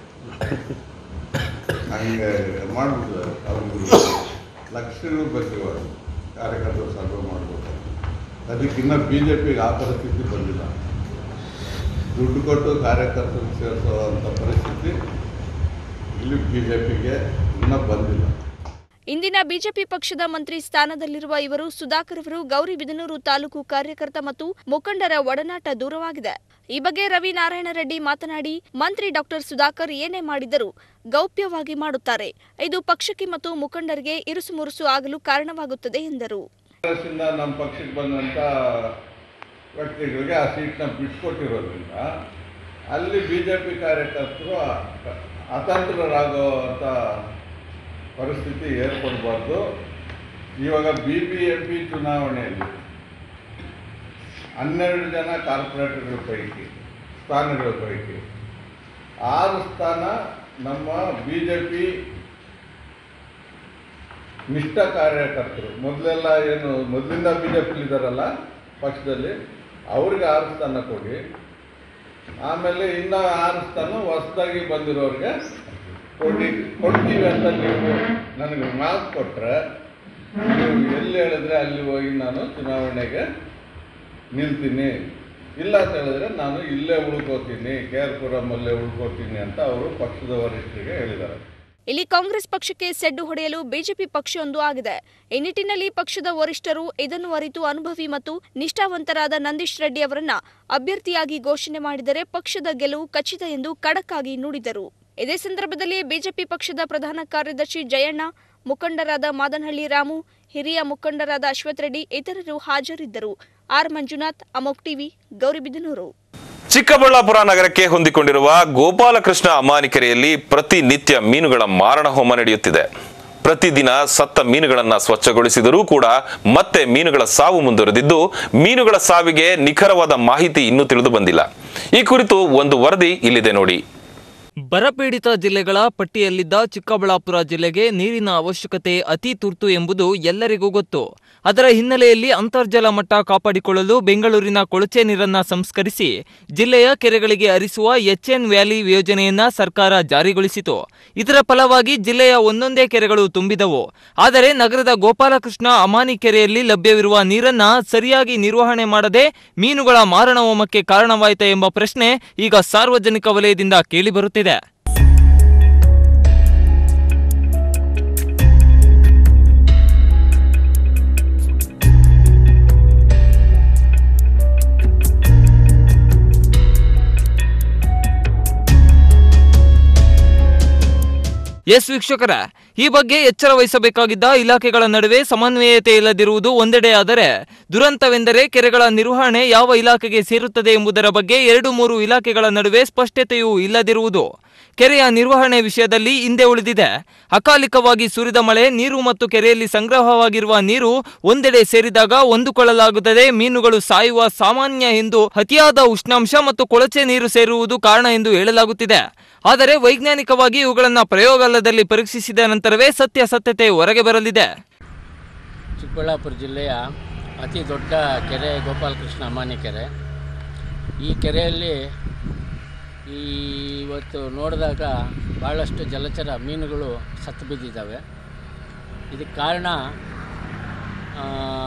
ಹಂಗೆ ಮಾಡ್ಬಿಟ್ಟಿದ್ದಾರೆ ಅವ್ರಿಗೆ ಲಕ್ಷಗಳು ಬೇಕು ಇವಾಗ ಕಾರ್ಯಕರ್ತರು ಸರ್ವೆ ಮಾಡ್ಬೇಕು ಅದಕ್ಕಿನ್ನ ಬಿ ಜೆ ಪಿಗೆ ಆ ಪರಿಸ್ಥಿತಿ ಬಂದಿಲ್ಲ ದುಡ್ಡು ಕೊಟ್ಟು ಕಾರ್ಯಕರ್ತರು ಸೇರಿಸೋ ಅಂಥ ಪರಿಸ್ಥಿತಿ ಇಲ್ಲಿ ಬಿ ಜೆ ಪಿಗೆ ಇನ್ನೂ ಬಂದಿಲ್ಲ ಇಂದಿನ ಬಿಜೆಪಿ ಪಕ್ಷದ ಮಂತ್ರಿ ಸ್ಥಾನದಲ್ಲಿರುವ ಇವರು ಸುಧಾಕರ್ ಅವರು ಗೌರಿಬಿದನೂರು ತಾಲೂಕು ಕಾರ್ಯಕರ್ತ ಮತ್ತು ಮುಖಂಡರ ಒಡನಾಟ ದೂರವಾಗಿದೆ ಈ ಬಗ್ಗೆ ರವಿ ನಾರಾಯಣ ರೆಡ್ಡಿ ಮಾತನಾಡಿ ಮಂತ್ರಿ ಡಾಕ್ಟರ್ ಸುಧಾಕರ್ ಏನೇ ಮಾಡಿದರೂ ಗೌಪ್ಯವಾಗಿ ಮಾಡುತ್ತಾರೆ ಇದು ಪಕ್ಷಕ್ಕೆ ಮತ್ತು ಮುಖಂಡರಿಗೆ ಇರುಸು ಮುರುಸು ಆಗಲು ಕಾರಣವಾಗುತ್ತದೆ ಎಂದರು ಕಾಂಗ್ರೆಸ್ಸಿಂದ ನಮ್ಮ ಪಕ್ಷಕ್ಕೆ ಬಂದಂಥ ವ್ಯಕ್ತಿಗಳಿಗೆ ಆ ಸೀಟ್ನ ಬಿಟ್ಕೊಟ್ಟಿರೋದ್ರಿಂದ ಅಲ್ಲಿ ಬಿ ಜೆ ಪಿ ಕಾರ್ಯಕರ್ತರು ಅತಂತ್ರರಾಗೋ ಅಂಥ ಪರಿಸ್ಥಿತಿ ಏರ್ಪಡಬಾರ್ದು ಇವಾಗ ಬಿ ಬಿ ಎಂ ಪಿ ಚುನಾವಣೆಯಲ್ಲಿ ಹನ್ನೆರಡು ಜನ ಕಾರ್ಪೊರೇಟರ್ಗಳ ಪೈಕಿ ಸ್ಥಾನಗಳ ಪೈಕಿ ಆರು ಸ್ಥಾನ ನಮ್ಮ ಬಿ ಜೆ ಪಿ ನಿಷ್ಠ ಕಾರ್ಯಕರ್ತರು ಮೊದಲೆಲ್ಲ ಏನು ಮೊದಲಿಂದ ಬಿ ಜೆ ಪಿಲಿ ಇದ್ದಾರಲ್ಲ ಪಕ್ಷದಲ್ಲಿ ಅವ್ರಿಗೆ ಆರು ಸ್ಥಾನ ಕೊಡಿ ಆಮೇಲೆ ಇನ್ನು ಆರು ಸ್ಥಾನ ಹೊಸದಾಗಿ ಬಂದಿರೋರಿಗೆ ಕೊಡಿ ಕೊಡ್ತೀವಿ ಅಂತ ನೀವು ನನಗೆ ಮಾತು ಕೊಟ್ಟರೆ ನೀವು ಎಲ್ಲಿ ಹೇಳಿದ್ರೆ ಅಲ್ಲಿ ಹೋಗಿ ನಾನು ಚುನಾವಣೆಗೆ ನಿಲ್ತೀನಿ ಇಲ್ಲ ಅಂತ ಹೇಳಿದ್ರೆ ನಾನು ಇಲ್ಲೇ ಉಳ್ಕೋತೀನಿ ಕೆ ಆರ್ ಪುರಮಲ್ಲೇ ಉಳ್ಕೋತೀನಿ ಅಂತ ಅವರು ಪಕ್ಷದ ವರಿಷ್ಠರಿಗೆ ಹೇಳಿದ್ದಾರೆ ಇಲ್ಲಿ ಕಾಂಗ್ರೆಸ್ ಪಕ್ಷಕ್ಕೆ ಸೆಡ್ಡು ಹೊಡೆಯಲು ಬಿಜೆಪಿ ಪಕ್ಷವೊಂದು ಆಗಿದೆ ಈ ನಿಟ್ಟಿನಲ್ಲಿ ಪಕ್ಷದ ವರಿಷ್ಠರು ಇದನ್ನು ಅರಿತು ಅನುಭವಿ ಮತ್ತು ನಿಷ್ಠಾವಂತರಾದ ನಂದೀಶ್ ರೆಡ್ಡಿ ಅವರನ್ನ ಅಭ್ಯರ್ಥಿಯಾಗಿ ಘೋಷಣೆ ಮಾಡಿದರೆ ಪಕ್ಷದ ಗೆಲುವು ಖಚಿತ ಎಂದು ಖಡಕ್ ಆಗಿ ನುಡಿದರು ಇದೇ ಸಂದರ್ಭದಲ್ಲಿ ಬಿಜೆಪಿ ಪಕ್ಷದ ಪ್ರಧಾನ ಕಾರ್ಯದರ್ಶಿ ಜಯಣ್ಣ ಮುಖಂಡರಾದ ಮಾದನಹಳ್ಳಿ ರಾಮು ಹಿರಿಯ ಮುಖಂಡರಾದ ಅಶ್ವಥ್ ರೆಡ್ಡಿ ಇತರರು ಹಾಜರಿದ್ದರು ಆರ್ ಮಂಜುನಾಥ್ ಅಮೋಕ್ ಟಿವಿ ಗೌರಿಬಿದನೂರು ಚಿಕ್ಕಬಳ್ಳಾಪುರ ನಗರಕ್ಕೆ ಹೊಂದಿಕೊಂಡಿರುವ ಗೋಪಾಲಕೃಷ್ಣ ಅಮಾನಿಕೆರೆಯಲ್ಲಿ ಪ್ರತಿನಿತ್ಯ ಮೀನುಗಳ ಮಾರಣ ಹೋಮ ನಡೆಯುತ್ತಿದೆ ಪ್ರತಿದಿನ ಸತ್ತ ಮೀನುಗಳನ್ನು ಸ್ವಚ್ಛಗೊಳಿಸಿದರೂ ಕೂಡ ಮತ್ತೆ ಮೀನುಗಳ ಸಾವು ಮುಂದುವರೆದಿದ್ದು ಮೀನುಗಳ ಸಾವಿಗೆ ನಿಖರವಾದ ಮಾಹಿತಿ ಇನ್ನೂ ತಿಳಿದು ಬಂದಿಲ್ಲ ಈ ಕುರಿತು ಒಂದು ವರದಿ ಇಲ್ಲಿದೆ ನೋಡಿ ಬರಪೀಡಿತ ಜಿಲ್ಲೆಗಳ ಪಟ್ಟಿಯಲ್ಲಿದ್ದ ಚಿಕ್ಕಬಳ್ಳಾಪುರ ಜಿಲ್ಲೆಗೆ ನೀರಿನ ಅವಶ್ಯಕತೆ ಅತಿ ತುರ್ತು ಎಂಬುದು ಎಲ್ಲರಿಗೂ ಗೊತ್ತು ಅದರ ಹಿನ್ನೆಲೆಯಲ್ಲಿ ಅಂತರ್ಜಲ ಮಟ್ಟ ಕಾಪಾಡಿಕೊಳ್ಳಲು ಬೆಂಗಳೂರಿನ ಕೊಳಚೆ ನೀರನ್ನ ಸಂಸ್ಕರಿಸಿ ಜಿಲ್ಲೆಯ ಕೆರೆಗಳಿಗೆ ಹರಿಸುವ ಎಚ್ಎನ್ ವ್ಯಾಲಿ ಯೋಜನೆಯನ್ನ ಸರ್ಕಾರ ಜಾರಿಗೊಳಿಸಿತು ಇದರ ಫಲವಾಗಿ ಜಿಲ್ಲೆಯ ಒಂದೊಂದೇ ಕೆರೆಗಳು ತುಂಬಿದವು ಆದರೆ ನಗರದ ಗೋಪಾಲಕೃಷ್ಣ ಅಮಾನಿ ಕೆರೆಯಲ್ಲಿ ಲಭ್ಯವಿರುವ ನೀರನ್ನ ಸರಿಯಾಗಿ ನಿರ್ವಹಣೆ ಮಾಡದೆ ಮೀನುಗಳ ಮಾರಣ ಹೋಮಕ್ಕೆ ಕಾರಣವಾಯಿತೆ ಎಂಬ ಪ್ರಶ್ನೆ ಈಗ ಸಾರ್ವಜನಿಕ ವಲಯದಿಂದ ಕೇಳಿಬರುತ್ತಿದೆ ಎಸ್ ವೀಕ್ಷಕರ ಈ ಬಗ್ಗೆ ಎಚ್ಚರ ವಹಿಸಬೇಕಾಗಿದ್ದ ಇಲಾಖೆಗಳ ನಡುವೆ ಸಮನ್ವಯತೆ ಇಲ್ಲದಿರುವುದು ಒಂದೆಡೆಯಾದರೆ ದುರಂತವೆಂದರೆ ಕೆರೆಗಳ ನಿರ್ವಹಣೆ ಯಾವ ಇಲಾಖೆಗೆ ಸೇರುತ್ತದೆ ಎಂಬುದರ ಬಗ್ಗೆ ಎರಡು ಮೂರು ಇಲಾಖೆಗಳ ನಡುವೆ ಸ್ಪಷ್ಟತೆಯೂ ಇಲ್ಲದಿರುವುದು ಕೆರೆಯ ನಿರ್ವಹಣೆ ವಿಷಯದಲ್ಲಿ ಹಿಂದೆ ಉಳಿದಿದೆ ಅಕಾಲಿಕವಾಗಿ ಸುರಿದ ಮಳೆ ನೀರು ಮತ್ತು ಕೆರೆಯಲ್ಲಿ ಸಂಗ್ರಹವಾಗಿರುವ ನೀರು ಒಂದೆಡೆ ಸೇರಿದಾಗ ಹೊಂದಿಕೊಳ್ಳಲಾಗುತ್ತದೆ ಮೀನುಗಳು ಸಾಯುವ ಸಾಮಾನ್ಯ ಎಂದು ಅತಿಯಾದ ಉಷ್ಣಾಂಶ ಮತ್ತು ಕೊಳಚೆ ನೀರು ಸೇರುವುದು ಕಾರಣ ಎಂದು ಹೇಳಲಾಗುತ್ತಿದೆ ಆದರೆ ವೈಜ್ಞಾನಿಕವಾಗಿ ಇವುಗಳನ್ನು ಪ್ರಯೋಗಾಲಯದಲ್ಲಿ ಪರೀಕ್ಷಿಸಿದ ನಂತರವೇ ಸತ್ಯಾಸತ್ಯತೆ ಹೊರಗೆ ಬರಲಿದೆ ಚಿಕ್ಕಬಳ್ಳಾಪುರ ಜಿಲ್ಲೆಯ ಅತಿ ದೊಡ್ಡ ಕೆರೆ ಗೋಪಾಲಕೃಷ್ಣ ಅಮಾನಿ ಕೆರೆ ಈ ಕೆರೆಯಲ್ಲಿ ಈ ಇವತ್ತು ನೋಡಿದಾಗ ಭಾಳಷ್ಟು ಜಲಚರ ಮೀನುಗಳು ಸತ್ತು ಬಿದ್ದಿದ್ದಾವೆ ಇದಕ್ಕೆ ಕಾರಣ ಆ,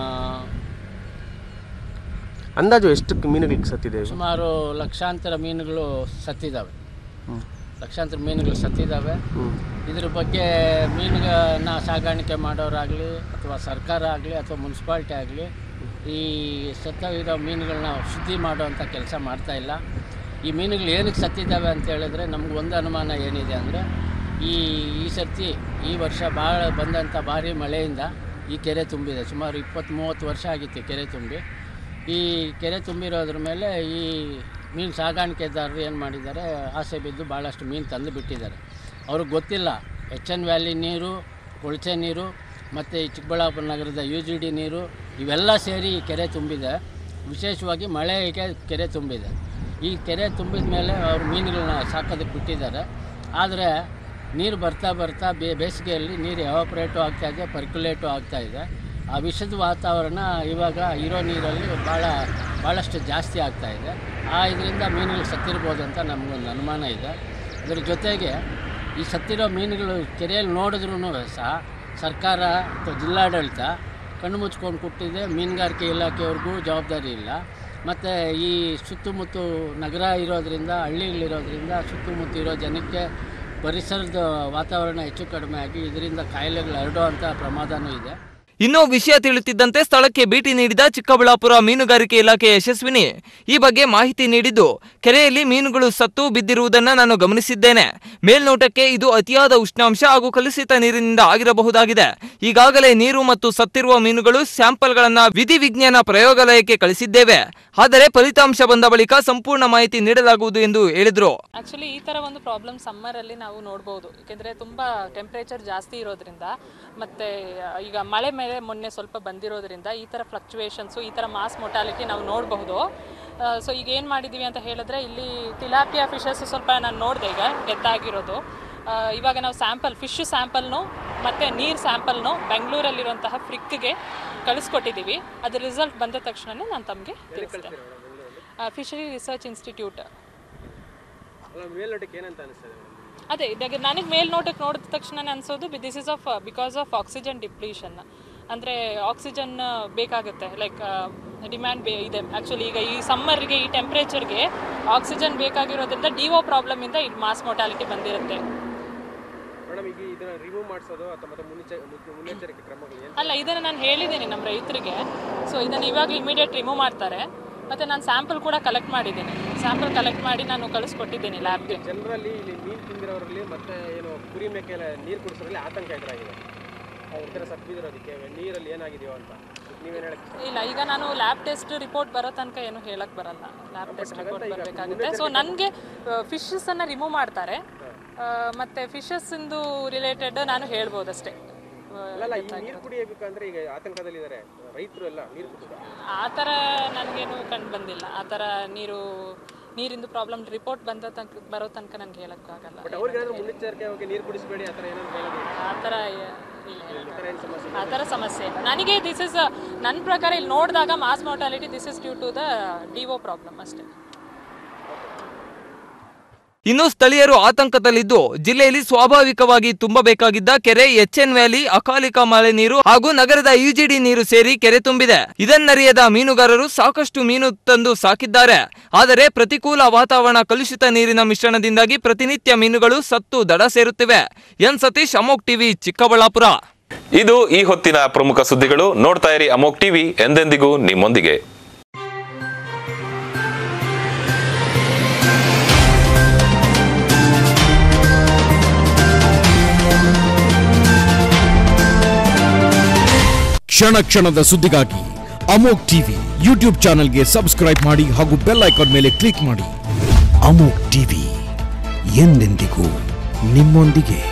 ಅಂದಾಜು ಎಷ್ಟು ಮೀನುಗಳಿಗೆ ಸತ್ತಿದೆ ಸುಮಾರು ಲಕ್ಷಾಂತರ ಮೀನುಗಳು ಸತ್ತಿದ್ದಾವೆ ಲಕ್ಷಾಂತರ ಮೀನುಗಳು ಸತ್ತಿದ್ದಾವೆ ಇದ್ರ ಬಗ್ಗೆ ಮೀನುಗಳನ್ನ ಸಾಗಾಣಿಕೆ ಮಾಡೋರಾಗಲಿ ಅಥವಾ ಸರ್ಕಾರ ಆಗಲಿ ಅಥವಾ ಮುನ್ಸಿಪಾಲ್ಟಿ ಆಗಲಿ ಈ ಸತ್ತವಿರೋ ಮೀನುಗಳನ್ನ ಶುದ್ಧಿ ಮಾಡುವಂಥ ಕೆಲಸ ಮಾಡ್ತಾ ಇಲ್ಲ ಈ ಮೀನುಗಳು ಏನಕ್ಕೆ ಸತ್ತಿದ್ದಾವೆ ಅಂತ ಹೇಳಿದ್ರೆ ನಮ್ಗೆ ಒಂದು ಅನುಮಾನ ಏನಿದೆ ಅಂದರೆ ಈ ಈ ಸರ್ತಿ ಈ ವರ್ಷ ಭಾಳ ಬಂದಂಥ ಭಾರಿ ಮಳೆಯಿಂದ ಈ ಕೆರೆ ತುಂಬಿದೆ ಸುಮಾರು ಇಪ್ಪತ್ತು ಮೂವತ್ತು ವರ್ಷ ಆಗಿತ್ತು ಈ ಕೆರೆ ತುಂಬಿ ಈ ಕೆರೆ ತುಂಬಿರೋದ್ರ ಮೇಲೆ ಈ ಮೀನು ಸಾಗಾಣಿಕೆದಾರರು ಏನು ಮಾಡಿದ್ದಾರೆ ಆಸೆ ಬಿದ್ದು ಭಾಳಷ್ಟು ಮೀನು ತಂದು ಬಿಟ್ಟಿದ್ದಾರೆ ಅವ್ರಿಗೆ ಗೊತ್ತಿಲ್ಲ ಎಚ್ ಎನ್ ವ್ಯಾಲಿ ನೀರು ಕೊಳಚೆ ನೀರು ಮತ್ತು ಈ ಚಿಕ್ಕಬಳ್ಳಾಪುರ ನಗರದ ಯು ಜಿ ಡಿ ನೀರು ಇವೆಲ್ಲ ಸೇರಿ ಈ ಕೆರೆ ತುಂಬಿದೆ ವಿಶೇಷವಾಗಿ ಮಳೆಗೆ ಕೆರೆ ತುಂಬಿದೆ ಈ ಕೆರೆ ತುಂಬಿದ ಮೇಲೆ ಅವರು ಮೀನುಗಳನ್ನ ಸಾಕೋದಕ್ಕೆ ಬಿಟ್ಟಿದ್ದಾರೆ ಆದರೆ ನೀರು ಬರ್ತಾ ಬರ್ತಾ ಬೇ ಬೇಸಿಗೆಯಲ್ಲಿ ನೀರು ಎವಾಪ್ರೇಟು ಆಗ್ತಾಯಿದೆ ಪರ್ಕ್ಯುಲೇಟು ಆಗ್ತಾಯಿದೆ ಆ ವಿಷದ ವಾತಾವರಣ ಇವಾಗ ಇರೋ ನೀರಲ್ಲಿ ಭಾಳ ಭಾಳಷ್ಟು ಜಾಸ್ತಿ ಆಗ್ತಾಯಿದೆ ಆ ಇದರಿಂದ ಮೀನುಗಳು ಸತ್ತಿರ್ಬೋದು ಅಂತ ನಮಗೊಂದು ಅನುಮಾನ ಇದೆ ಇದರ ಜೊತೆಗೆ ಈ ಸತ್ತಿರೋ ಮೀನುಗಳು ಕೆರೆಯಲ್ಲಿ ನೋಡಿದ್ರೂ ಸಹ ಸರ್ಕಾರ ಅಥವಾ ಜಿಲ್ಲಾಡಳಿತ ಕಣ್ಣು ಮುಚ್ಕೊಂಡು ಕೊಟ್ಟಿದೆ ಮೀನುಗಾರಿಕೆ ಇಲಾಖೆಯವ್ರಿಗೂ ಜವಾಬ್ದಾರಿ ಇಲ್ಲ ಮತ್ತು ಈ ಸುತ್ತಮುತ್ತ ನಗರ ಇರೋದ್ರಿಂದ ಹಳ್ಳಿಗಳಿರೋದ್ರಿಂದ ಸುತ್ತಮುತ್ತ ಇರೋ ಜನಕ್ಕೆ ಪರಿಸರದ ವಾತಾವರಣ ಹೆಚ್ಚು ಕಡಿಮೆ ಆಗಿ ಇದರಿಂದ ಕಾಯಿಲೆಗಳು ಹರಡುವಂಥ ಪ್ರಮಾದನೂ ಇದೆ ಇನ್ನು ವಿಷಯ ತಿಳಿಯುತ್ತಿದ್ದಂತೆ ಸ್ಥಳಕ್ಕೆ ಭೇಟಿ ನೀಡಿದ ಚಿಕ್ಕಬಳ್ಳಾಪುರ ಮೀನುಗಾರಿಕೆ ಇಲಾಖೆ ಯಶಸ್ವಿನಿ ಈ ಬಗ್ಗೆ ಮಾಹಿತಿ ನೀಡಿದ್ದು ಕೆರೆಯಲ್ಲಿ ಮೀನುಗಳು ಸತ್ತು ಬಿದ್ದಿರುವುದನ್ನ ನಾನು ಗಮನಿಸಿದ್ದೇನೆ ಮೇಲ್ನೋಟಕ್ಕೆ ಇದು ಅತಿಯಾದ ಉಷ್ಣಾಂಶ ಹಾಗೂ ಕಲುಷಿತ ನೀರಿನಿಂದ ಆಗಿರಬಹುದಾಗಿದೆ ಈಗಾಗಲೇ ನೀರು ಮತ್ತು ಸತ್ತಿರುವ ಮೀನುಗಳು ಸ್ಯಾಂಪಲ್ಗಳನ್ನ ವಿಧಿವಿಜ್ಞಾನ ಪ್ರಯೋಗಾಲಯಕ್ಕೆ ಕಳಿಸಿದ್ದೇವೆ ಆದರೆ ಫಲಿತಾಂಶ ಬಂದ ಬಳಿಕ ಸಂಪೂರ್ಣ ಮಾಹಿತಿ ನೀಡಲಾಗುವುದು ಎಂದು ಹೇಳಿದ್ರು ಆ್ಯಕ್ಚುಲಿ ಈ ಥರ ಒಂದು ಪ್ರಾಬ್ಲಮ್ ಸಮ್ಮರಲ್ಲಿ ನಾವು ನೋಡ್ಬೋದು ಏಕೆಂದರೆ ತುಂಬ ಟೆಂಪ್ರೇಚರ್ ಜಾಸ್ತಿ ಇರೋದ್ರಿಂದ ಮತ್ತು ಈಗ ಮಳೆ ಮೇಲೆ ಮೊನ್ನೆ ಸ್ವಲ್ಪ ಬಂದಿರೋದ್ರಿಂದ ಈ ಥರ ಫ್ಲಕ್ಚುವೇಷನ್ಸು ಈ ಥರ ಮಾಸ್ ಮೊಟಾಲಿಟಿ ನಾವು ನೋಡಬಹುದು ಸೊ ಈಗ ಏನು ಮಾಡಿದ್ದೀವಿ ಅಂತ ಹೇಳಿದ್ರೆ ಇಲ್ಲಿ ಟಿಲಾಪಿಯಾ ಫಿಶಸ್ ಸ್ವಲ್ಪ ನಾನು ನೋಡಿದೆ ಈಗ ಡೆತ್ ಆಗಿರೋದು ಆ, ಇವಾಗ ನಾವು ಸ್ಯಾಂಪಲ್ ಫಿಶ್ ಸ್ಯಾಂಪಲ್ನು ಮತ್ತು ನೀರು ಸ್ಯಾಂಪಲ್ನು ಬೆಂಗಳೂರಲ್ಲಿರುವಂತಹ ಫ್ರಿಕ್ಗೆ ಕಳಿಸ್ಕೊಟ್ಟಿದ್ದೀವಿ ಅದ್ರ ರಿಸಲ್ಟ್ ಬಂದ ತಕ್ಷಣವೇ ನಾನು ತಮಗೆ ತಿಳಿಸ್ತೇನೆ ಫಿಶರಿ ರಿಸರ್ಚ್ ಇನ್ಸ್ಟಿಟ್ಯೂಟ್ ಮೇಲ್ನೋಟಕ್ಕೆ ಏನಂತ ಅನಿಸ್ತದೆ ಅದೇ ಇದಾಗ ನನಗೆ ಮೇಲ್ನೋಟಕ್ಕೆ ನೋಡಿದ ತಕ್ಷಣ ಅನ್ಸೋದು this is of because of oxygen depletion ಅಂದರೆ ಆಕ್ಸಿಜನ್ ಬೇಕಾಗುತ್ತೆ ಲೈಕ್ ಡಿಮ್ಯಾಂಡ್ ಬೇ ಇದೆ ಆ್ಯಕ್ಚುಲಿ ಈಗ ಈ ಸಮ್ಮರ್ಗೆ ಈ ಟೆಂಪ್ರೇಚರ್ಗೆ ಆಕ್ಸಿಜನ್ ಬೇಕಾಗಿರೋದ್ರಿಂದ ಡಿಒ ಪ್ರಾಬ್ಲಮಿಂದ ಇದು ಮಾಸ್ ಮೊಟಾಲಿಟಿ ಬಂದಿರುತ್ತೆ ಮೇಡಮ್ ಈಗ ಇದನ್ನ ರಿಮೂವ್ ಮಾಡಿಸೋದು ಅಥವಾ ಮತ್ತೆ ಮುನ್ನೆಚ್ಚ ಮುನ್ನೆ- ಮುನ್ನೆಚ್ಚರಿಕೆ ಕ್ರಮಗಳು ಏನು ಅಲ್ಲ ಇದನ್ನು ನಾನು ಹೇಳಿದ್ದೀನಿ ನಮ್ಮ ರೈತರಿಗೆ ಸೊ ಇದನ್ನು ಇವಾಗ ಇಮಿಡಿಯೇಟ್ ರಿಮೂವ್ ಮಾಡ್ತಾರೆ ಮತ್ತು ನಾನು ಸ್ಯಾಂಪಲ್ ಕೂಡ ಕಲೆಕ್ಟ್ ಮಾಡಿದ್ದೀನಿ ಸ್ಯಾಂಪಲ್ ಕಲೆಕ್ಟ್ ಮಾಡಿ ನಾನು ಕಳಿಸ್ಕೊಟ್ಟಿದ್ದೀನಿ ಲ್ಯಾಬ್ಗೆ ಜನರಲ್ಲಿ ಇಲ್ಲಿ ಮೀನು ತಿಂದಿರೋರಲ್ಲಿ ಮತ್ತೆ ಏನು ಕುರಿ ಮೇಕೆ ಎಲ್ಲ ನೀರು ಕುಡಿಸೋದ್ರಲ್ಲಿ ಆತಂಕ ಎದುರಾಗಿದೆ ಈ ಥರ ಸತ್ತು ಬಿದ್ದಿರೋದಕ್ಕೆ ನೀರಲ್ಲಿ ಏನಾಗಿದೆಯೋ ಅಂತ ನೀವೇನು ಹೇಳಕ್ಕೆ ಇಷ್ಟ? ಇಲ್ಲ ಈಗ ನಾನು ಲ್ಯಾಬ್ ಟೆಸ್ಟ್ ರಿಪೋರ್ಟ್ ಬರೋ ತನಕ ಏನು ಹೇಳಕ್ ಬರಲ್ಲ ಲ್ಯಾಬ್ ಟೆಸ್ಟ್ ರಿಪೋರ್ಟ್ ಬರಬೇಕಾಗುತ್ತೆ ಸೊ ನನಗೆ ಫಿಶಸ್ ಅನ್ನ ರಿಮೂವ್ ಮಾಡ್ತಾರೆ ಆ, ಮತ್ತೆ ಫಿಶಸ್ ಇಂದು ರಿಲೇಟೆಡ್ ನಾನು ಹೇಳ್ಬೋದಷ್ಟೇ ಆ, ಅಲ್ಲಲ್ಲ ಈ ನೀರು ಕುಡಿಯಬೇಕಂದ್ರೆ ಈಗ ಆತಂಕದಲ್ಲಿದ್ದಾರೆ ರೈತರು ಎಲ್ಲ ನೀರು ಕುಡಿದ ಆ ಥರ ನನಗೇನು ಕಂಡು ಬಂದಿಲ್ಲ ಆ ಥರ ನೀರು ನೀರಿಂದು ಪ್ರಾಬ್ಲಮ್ ರಿಪೋರ್ಟ್ ಬಂದ ತನಕ ಬರೋ ತನಕ ನನಗೆ ಹೇಳೋಕ್ಕಾಗಲ್ಲ ಬಟ್ ಅವ್ರಿಗೆ ಏನಾದ್ರು ಮುನ್ನೆಚ್ಚರಿಕೆ ಹೋಗಿ ನೀರು ಕುಡಿಸಬೇಡಿ ಆ ಥರ ಏನಾದ್ರು ಹೇಳೋದು ಆ ಥರ ಈ ಥರ ಏನು ಸಮಸ್ಯೆ ಆ ಥರ ಸಮಸ್ಯೆ ಇಲ್ಲ ನನಗೆ ದಿಸ್ ಇಸ್ ನನ್ನ ಪ್ರಕಾರ ಇಲ್ಲಿ ನೋಡಿದಾಗ mass mortality this is due to the DO problem ಅಷ್ಟೇ ಇನ್ನು ಸ್ಥಳೀಯರು ಆತಂಕದಲ್ಲಿದ್ದು ಜಿಲ್ಲೆಯಲ್ಲಿ ಸ್ವಾಭಾವಿಕವಾಗಿ ತುಂಬಬೇಕಾಗಿದ್ದ ಕೆರೆ ಎಚ್ ಎನ್ ವ್ಯಾಲಿ ಅಕಾಲಿಕ ಮಳೆ ನೀರು ಹಾಗೂ ನಗರದ ಯುಜಿಡಿ ನೀರು ಸೇರಿ ಕೆರೆ ತುಂಬಿದೆ ಇದನ್ನರಿಯದ ಮೀನುಗಾರರು ಸಾಕಷ್ಟು ಮೀನು ತಂದು ಸಾಕಿದ್ದಾರೆ ಆದರೆ ಪ್ರತಿಕೂಲ ವಾತಾವರಣ ಕಲುಷಿತ ನೀರಿನ ಮಿಶ್ರಣದಿಂದಾಗಿ ಪ್ರತಿನಿತ್ಯ ಮೀನುಗಳು ಸತ್ತು ದಡ ಸೇರುತ್ತಿವೆ ಎನ್ ಸತೀಶ್ ಅಮೋಕ್ ಟಿವಿ ಚಿಕ್ಕಬಳ್ಳಾಪುರ ಇದು ಈ ಹೊತ್ತಿನ ಪ್ರಮುಖ ಸುದ್ದಿಗಳು ನೋಡ್ತಾ ಇರಿ ಅಮೋಕ್ ಟಿವಿ ಎಂದೆಂದಿಗೂ ನಿಮ್ಮೊಂದಿಗೆ ಕ್ಷಣ ಕ್ಷಣದ ಸುದ್ದಿಗಾಗಿ ಅಮೋಕ್ ಟಿವಿ ಯೂಟ್ಯೂಬ್ ಚಾನೆಲ್ಗೆ ಸಬ್ಸ್ಕ್ರೈಬ್ ಮಾಡಿ ಹಾಗೂ ಬೆಲ್ ಐಕಾನ್ ಮೇಲೆ ಕ್ಲಿಕ್ ಮಾಡಿ ಅಮೋಕ್ ಟಿವಿ ಎಂದೆಂದಿಗೂ ನಿಮ್ಮೊಂದಿಗೆ